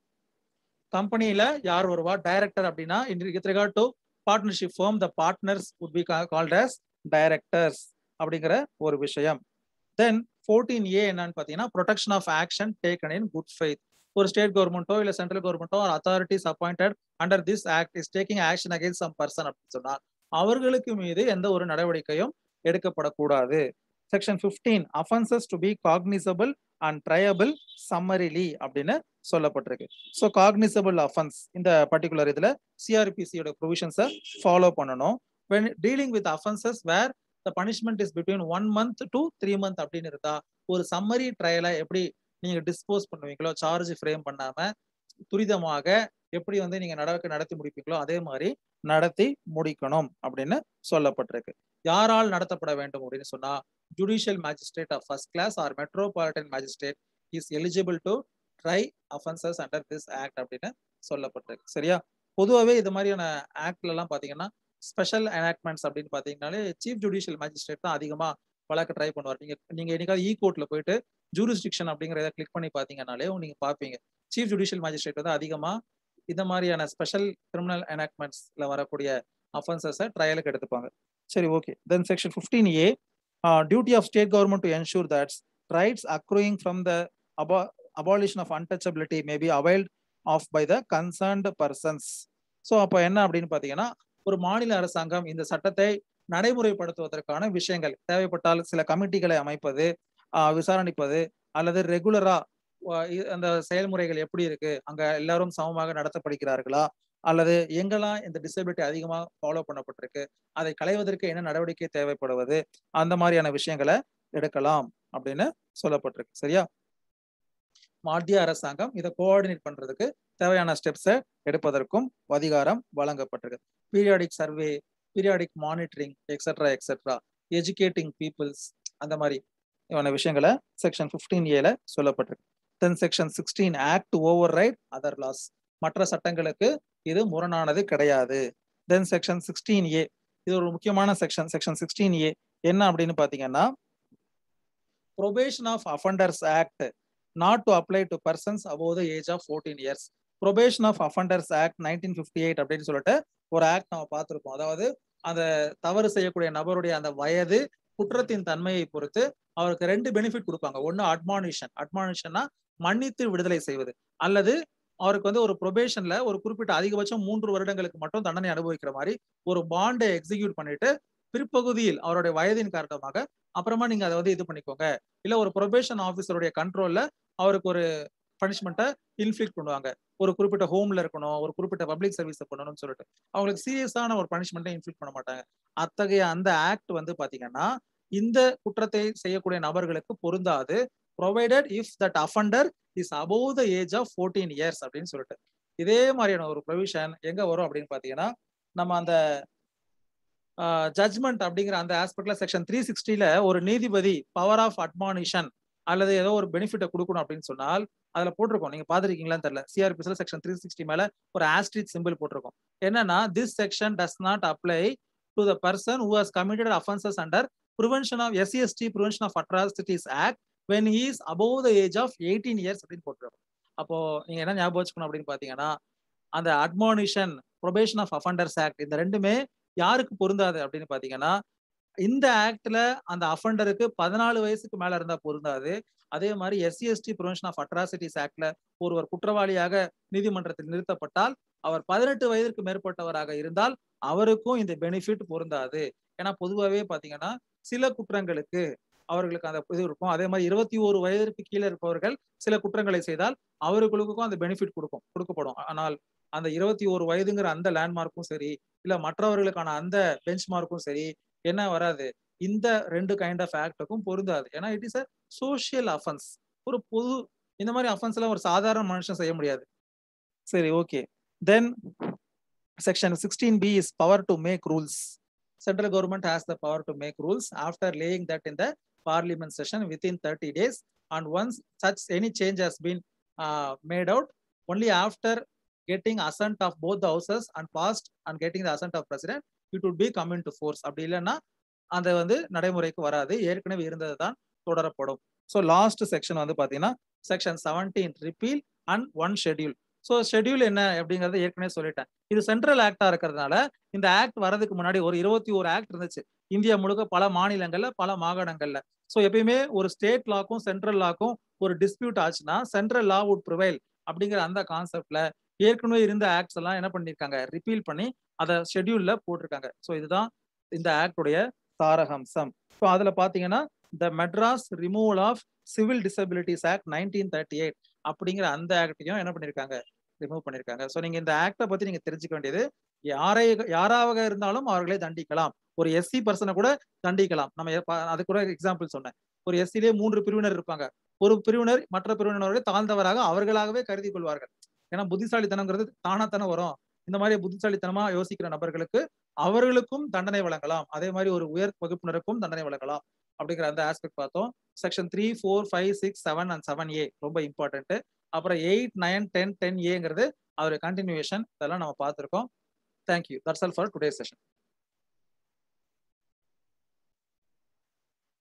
கம்பெனியில யார் வருவா டைரக்டர் அப்படின்னா with regard to partnership firm the partners would be called as directors அப்படிங்கிற ஒரு விஷயம் தென் ஃபோர்டீன் ஏ என்னன்னு பார்த்தீங்கன்னா protection of action taken in good faith ஒரு ஸ்டேட் கவர்மெண்ட்டோ இல்லை சென்ட்ரல் கவர்மெண்ட்டோ ஒரு authorities appointed under this act is taking action against some person அப்படின்னு சொன்னால் அவர்களுக்கு மீது எந்த ஒரு நடவடிக்கையும் எடுக்கப்படக்கூடாது section fifteen offences to be cognizable and triable summarily அப்படின்னு சொல்லப்பட்டிருக்கு ஸோ காக்னிசபிள் அஃபென்ஸ் இந்த பர்டிகுலர் இதுல சிஆர்பிசியோட ப்ரொவிஷன்ஸை ஃபாலோ பண்ணணும் when dealing with offences where the punishment is between one month to three month அப்படின்னு இருந்தா ஒரு சம்மரி ட்ரையலை எப்படி நீங்க டிஸ்போஸ் பண்ணுவீங்களோ சார்ஜ் ஃப்ரேம் பண்ணாம துரிதமாக எப்படி வந்து நீங்க நடவடிக்கை நடத்தி முடிப்பீங்களோ அதே மாதிரி நடத்தி முடிக்கணும் அப்படின்னு சொல்லப்பட்டிருக்கு யாரால் நடத்தப்பட வேண்டும் அப்படின்னு சொன்னா judicial magistrate of first class or metropolitan magistrate is eligible to try offences under this act அப்படின்னு சொல்லப்பட்டிருக்கு சரியா பொதுவாகவே இது மாதிரியான ஆக்ட்ல எல்லாம் பாத்தீங்கன்னா ஸ்பெஷல் எனாக்ட்மெண்ட்ஸ் அப்படின்னு பாத்தீங்கன்னாலே சீஃப் ஜுடிஷியல் மேஜிஸ்ட்ரேட் தான் அதிகமா வழக்கு ட்ரை பண்ணுவார் நீங்க நீங்க என்னைக்காவது இ கோர்ட்ல போயிட்டு ஜூரிஸ்டிக்ஷன் அப்படிங்கிறத கிளிக் பண்ணி பாத்தீங்கன்னாலே நீங்க பாப்பீங்க சீஃப் ஜுடிஷியல் மேஜிஸ்ட்ரேட் வந்து அதிகமா இந்த மாதிரியான ஸ்பெஷல் கிரிமினல் எனாக்ட்மெண்ட்ஸ்ல வரக்கூடிய அஃபென்சஸை ட்ரையலுக்கு எடுத்துப்பாங்க சரி okay then section fifteen A duty of state government to ensure that's rights accruing from the அபா abolition of untouchability may be availed of by the concerned persons so அப்போ என்ன அப்படின்னு பார்த்தீங்கன்னா ஒரு மாநில அரசாங்கம் இந்த சட்டத்தை நடைமுறைப்படுத்துவதற்கான விஷயங்கள் தேவைப்பட்டால் சில கமிட்டிகளை அமைப்பது விசாரணிப்பது அல்லது ரெகுலரா அந்த செயல்முறைகள் எப்படி இருக்கு அங்க எல்லாரும் சமமாக நடத்தப்படுகிறார்களா அல்லது எங்கெல்லாம் இந்த டிசபிலிட்டி அதிகமாக ஃபாலோ பண்ணப்பட்டிருக்கு அதை களைவதற்கு என்ன நடவடிக்கை தேவைப்படுவது அந்த மாதிரியான விஷயங்களை எடுக்கலாம் அப்படின்னு சொல்லப்பட்டிருக்கு சரியா மத்திய அரசாங்கம் இதை கோஆர்டினேட் பண்றதுக்கு தேவையான ஸ்டெப்ஸை எடுப்பதற்கும் அதிகாரம் வழங்கப்பட்டிருக்கு periodic survey periodic monitoring etcetera etcetera educating peoples அந்த மாதிரி விஷயங்களை செக்ஷன் பிப்டீன் ஏல சொல்லப்பட்டிருக்கு then section sixteen act override other laws மற்ற சட்டங்களுக்கு இது முரணானது கிடையாது தென் செக்ஷன் சிக்ஸ்டீன் ஏ இது ஒரு முக்கியமான செக்ஷன் செக்ஷன் சிக்ஸ்டீன் ஏ என்ன அப்படின்னு பாத்தீங்கன்னா probation of offenders act not to apply to persons above the age of fourteen years probation of offenders act nineteen fifty eight அப்படின்னு சொல்லிட்டு ஒரு ஆக்ட் நம்ம பார்த்துருக்கோம் அதாவது அந்த தவறு செய்யக்கூடிய நபருடைய அந்த வயது குற்றத்தின் தன்மையை பொறுத்து அவருக்கு ரெண்டு பெனிஃபிட் கொடுப்பாங்க ஒன்னு அட்மானிஷன் அட்மானிஷன்னா மன்னித்து விடுதலை செய்வது அல்லது அவருக்கு வந்து ஒரு ப்ரொபேஷன்ல ஒரு குறிப்பிட்ட அதிகபட்சம் மூன்று வருடங்களுக்கு மட்டும் தண்டனை அனுபவிக்கிற மாதிரி ஒரு பாண்டை எக்ஸிக்யூட் பண்ணிட்டு பிற்பகுதியில் அவருடைய வயதின் காரணமாக அப்புறமா நீங்க அதை வந்து இது பண்ணிக்கோங்க இல்ல ஒரு ப்ரொபேஷன் ஆஃபீஸருடைய கண்ட்ரோல்ல அவருக்கு ஒரு பனிஷ்மெண்ட்டை இன்ஃபிளிக் பண்ணுவாங்க ஒரு குறிப்பிட்ட ஹோம்ல இருக்கணும் ஒரு குறிப்பிட்ட பப்ளிக் சர்வீஸ் பண்ணணும்னு சொல்லிட்டு அவங்களுக்கு சீரியஸான ஒரு பனிஷ்மெண்ட்டை இன்ஃபிளிக் பண்ண மாட்டாங்க அத்தகைய அந்த ஆக்ட் வந்து பாத்தீங்கன்னா இந்த குற்றத்தை செய்யக்கூடிய நபர்களுக்கு பொருந்தாது provided if that offender is above the age of fourteen years அப்படின்னு சொல்லிட்டு இதே மாதிரியான ஒரு ப்ரொவிஷன் எங்க வரும் அப்படின்னு பாத்தீங்கன்னா நம்ம அந்த ஜட்மெண்ட் அப்படிங்கிற அந்த ஆஸ்பெக்ட்ல செக்ஷன் த்ரீ சிக்ஸ்டில ஒரு நீதிபதி பவர் ஆஃப் அட்மானிஷன் அல்லது ஏதோ ஒரு பெனிஃபிட்டை கொடுக்கணும் அப்படின்னு சொன்னால் அதுல போட்டிருக்கோம் நீங்க பாத்துருக்கீங்களான்னு தெரியல சிஆர்பிஸ்ல செக்ஷன் த்ரீ சிக்ஸ்டி மேல ஒரு ஆஸ்ட்ரிக் சிம்பிள் போட்டிருக்கோம் என்னன்னா this section does not apply to the person who has committed offences under prevention of SC ST prevention of atrocities act when he's above the age of eighteen years அப்படின்னு போட்டிருக்கோம் அப்போ நீங்க என்ன ஞாபகம் வச்சுக்கணும் அப்படின்னு பாத்தீங்கன்னா அந்த admonition probation of offenders act இந்த ரெண்டுமே யாருக்கு பொருந்தாது அப்படின்னு பாத்தீங்கன்னா இந்த ஆக்ட்ல அந்த அஃபண்டருக்கு பதினாலு வயசுக்கு மேல இருந்தா பொருந்தாது அதே மாதிரி SC ST prevention of atrocities ஆக்ட்ல ஒருவர் குற்றவாளியாக நீதிமன்றத்தில் நிறுத்தப்பட்டால் அவர் பதினெட்டு வயதிற்கு மேற்பட்டவராக இருந்தால் அவருக்கும் இந்த பெனிஃபிட் பொருந்தாது ஏன்னா பொதுவாகவே பாத்தீங்கன்னா சில குற்றங்களுக்கு அவர்களுக்கு அந்த இது இருக்கும் அதே மாதிரி இருபத்தி ஒரு வயதிற்கு கீழே இருப்பவர்கள் சில குற்றங்களை செய்தால் அவர்களுக்கும் அந்த பெனிஃபிட் கொடுக்கும் கொடுக்கப்படும் ஆனால் அந்த இருபத்தி ஒரு வயதுங்கிற அந்த லேண்ட்மார்க்கும் சரி இல்ல மற்றவர்களுக்கான அந்த பெஞ்ச் மார்க்கும் சரி என்ன வராது இந்த ரெண்டு கைண்ட் ஆஃப் ஆக்டுக்கும் பொருந்தாது ஏன்னா it is a social offence ஒரு பொது இந்த மாதிரி அஃபென்ஸ் எல்லாம் ஒரு சாதாரண மனுஷன் செய்ய முடியாது சரி okay then section sixteen B is power to make rules central government has the power to make rules after laying that in the parliament session within thirty days and once such any change has been made out only after getting assent of both houses and passed and getting the assent of president it would be come in to ஃபோர்ஸ் அப்படி இல்லைன்னா அந்த வந்து நடைமுறைக்கு வராது ஏற்கனவே இருந்தது தான் தொடரப்படும் ஸோ லாஸ்ட் செக்ஷன் வந்து பார்த்தீங்கன்னா section seventeen repeal and one schedule so schedule என்ன அப்படிங்கறத ஏற்கனவே சொல்லிட்டேன் இது சென்ட்ரல் ஆக்டா இருக்கிறதுனால இந்த ஆக்ட் வரதுக்கு முன்னாடி ஒரு இருபத்தி ஒரு ஆக்ட் இருந்துச்சு இந்தியா முழுக்க பல மாநிலங்கள்ல பல மாகாணங்கள்ல ஸோ எப்பயுமே ஒரு ஸ்டேட் லாக்கும் சென்ட்ரல் லாக்கும் ஒரு டிஸ்பியூட் ஆச்சுன்னா சென்ட்ரல் லா வுட் ப்ரிவைல் அப்படிங்கிற அந்த கான்செப்ட்ல ஏற்கனவே இருந்த ஆக்ட்ஸ் எல்லாம் என்ன பண்ணிருக்காங்க ரிப்பீல் பண்ணி அதை ஷெட்யூல்ல போட்டிருக்காங்க ஸோ இதுதான் இந்த ஆக்டுடைய தாரகம்சம் ஸோ அதுல பாத்தீங்கன்னா the Madras removal of civil disabilities act nineteen thirty eight அப்படிங்கிற அந்த ஆக்டையும் என்ன பண்ணிருக்காங்க ரிமூவ் பண்ணிருக்காங்க ஸோ நீங்க இந்த ஆக்டை பத்தி நீங்க தெரிஞ்சுக்க வேண்டியது யாரை யாராக இருந்தாலும் அவர்களை தண்டிக்கலாம் ஒரு எஸ்சி பர்சனை கூட தண்டிக்கலாம் நம்ம அது கூட எக்ஸாம்பிள் சொன்னேன் ஒரு எஸ்சிலே மூன்று பிரிவினர் இருப்பாங்க ஒரு பிரிவினர் மற்ற பிரிவினரோட தாழ்ந்தவராக அவர்களாகவே கருதி கொள்வார்கள் ஏன்னா புத்திசாலித்தனங்கிறது தானாத்தானே வரும் இந்த மாதிரி புத்திசாலித்தனமா யோசிக்கிற நபர்களுக்கு அவர்களுக்கும் தண்டனை வழங்கலாம் அதே மாதிரி ஒரு உயர் வகுப்பினருக்கும் தண்டனை வழங்கலாம் அப்படிங்கிற அந்த ஆஸ்பெக்ட் பார்த்தோம் section three four five six seven and seven A ரொம்ப இம்பார்ட்டன்ட் அப்புறம் எயிட் நைன் டென் டென் ஏங்கிறது அதோட கண்டினியூஷன் இதெல்லாம் நம்ம பார்த்துருக்கோம் thank you that's all for today session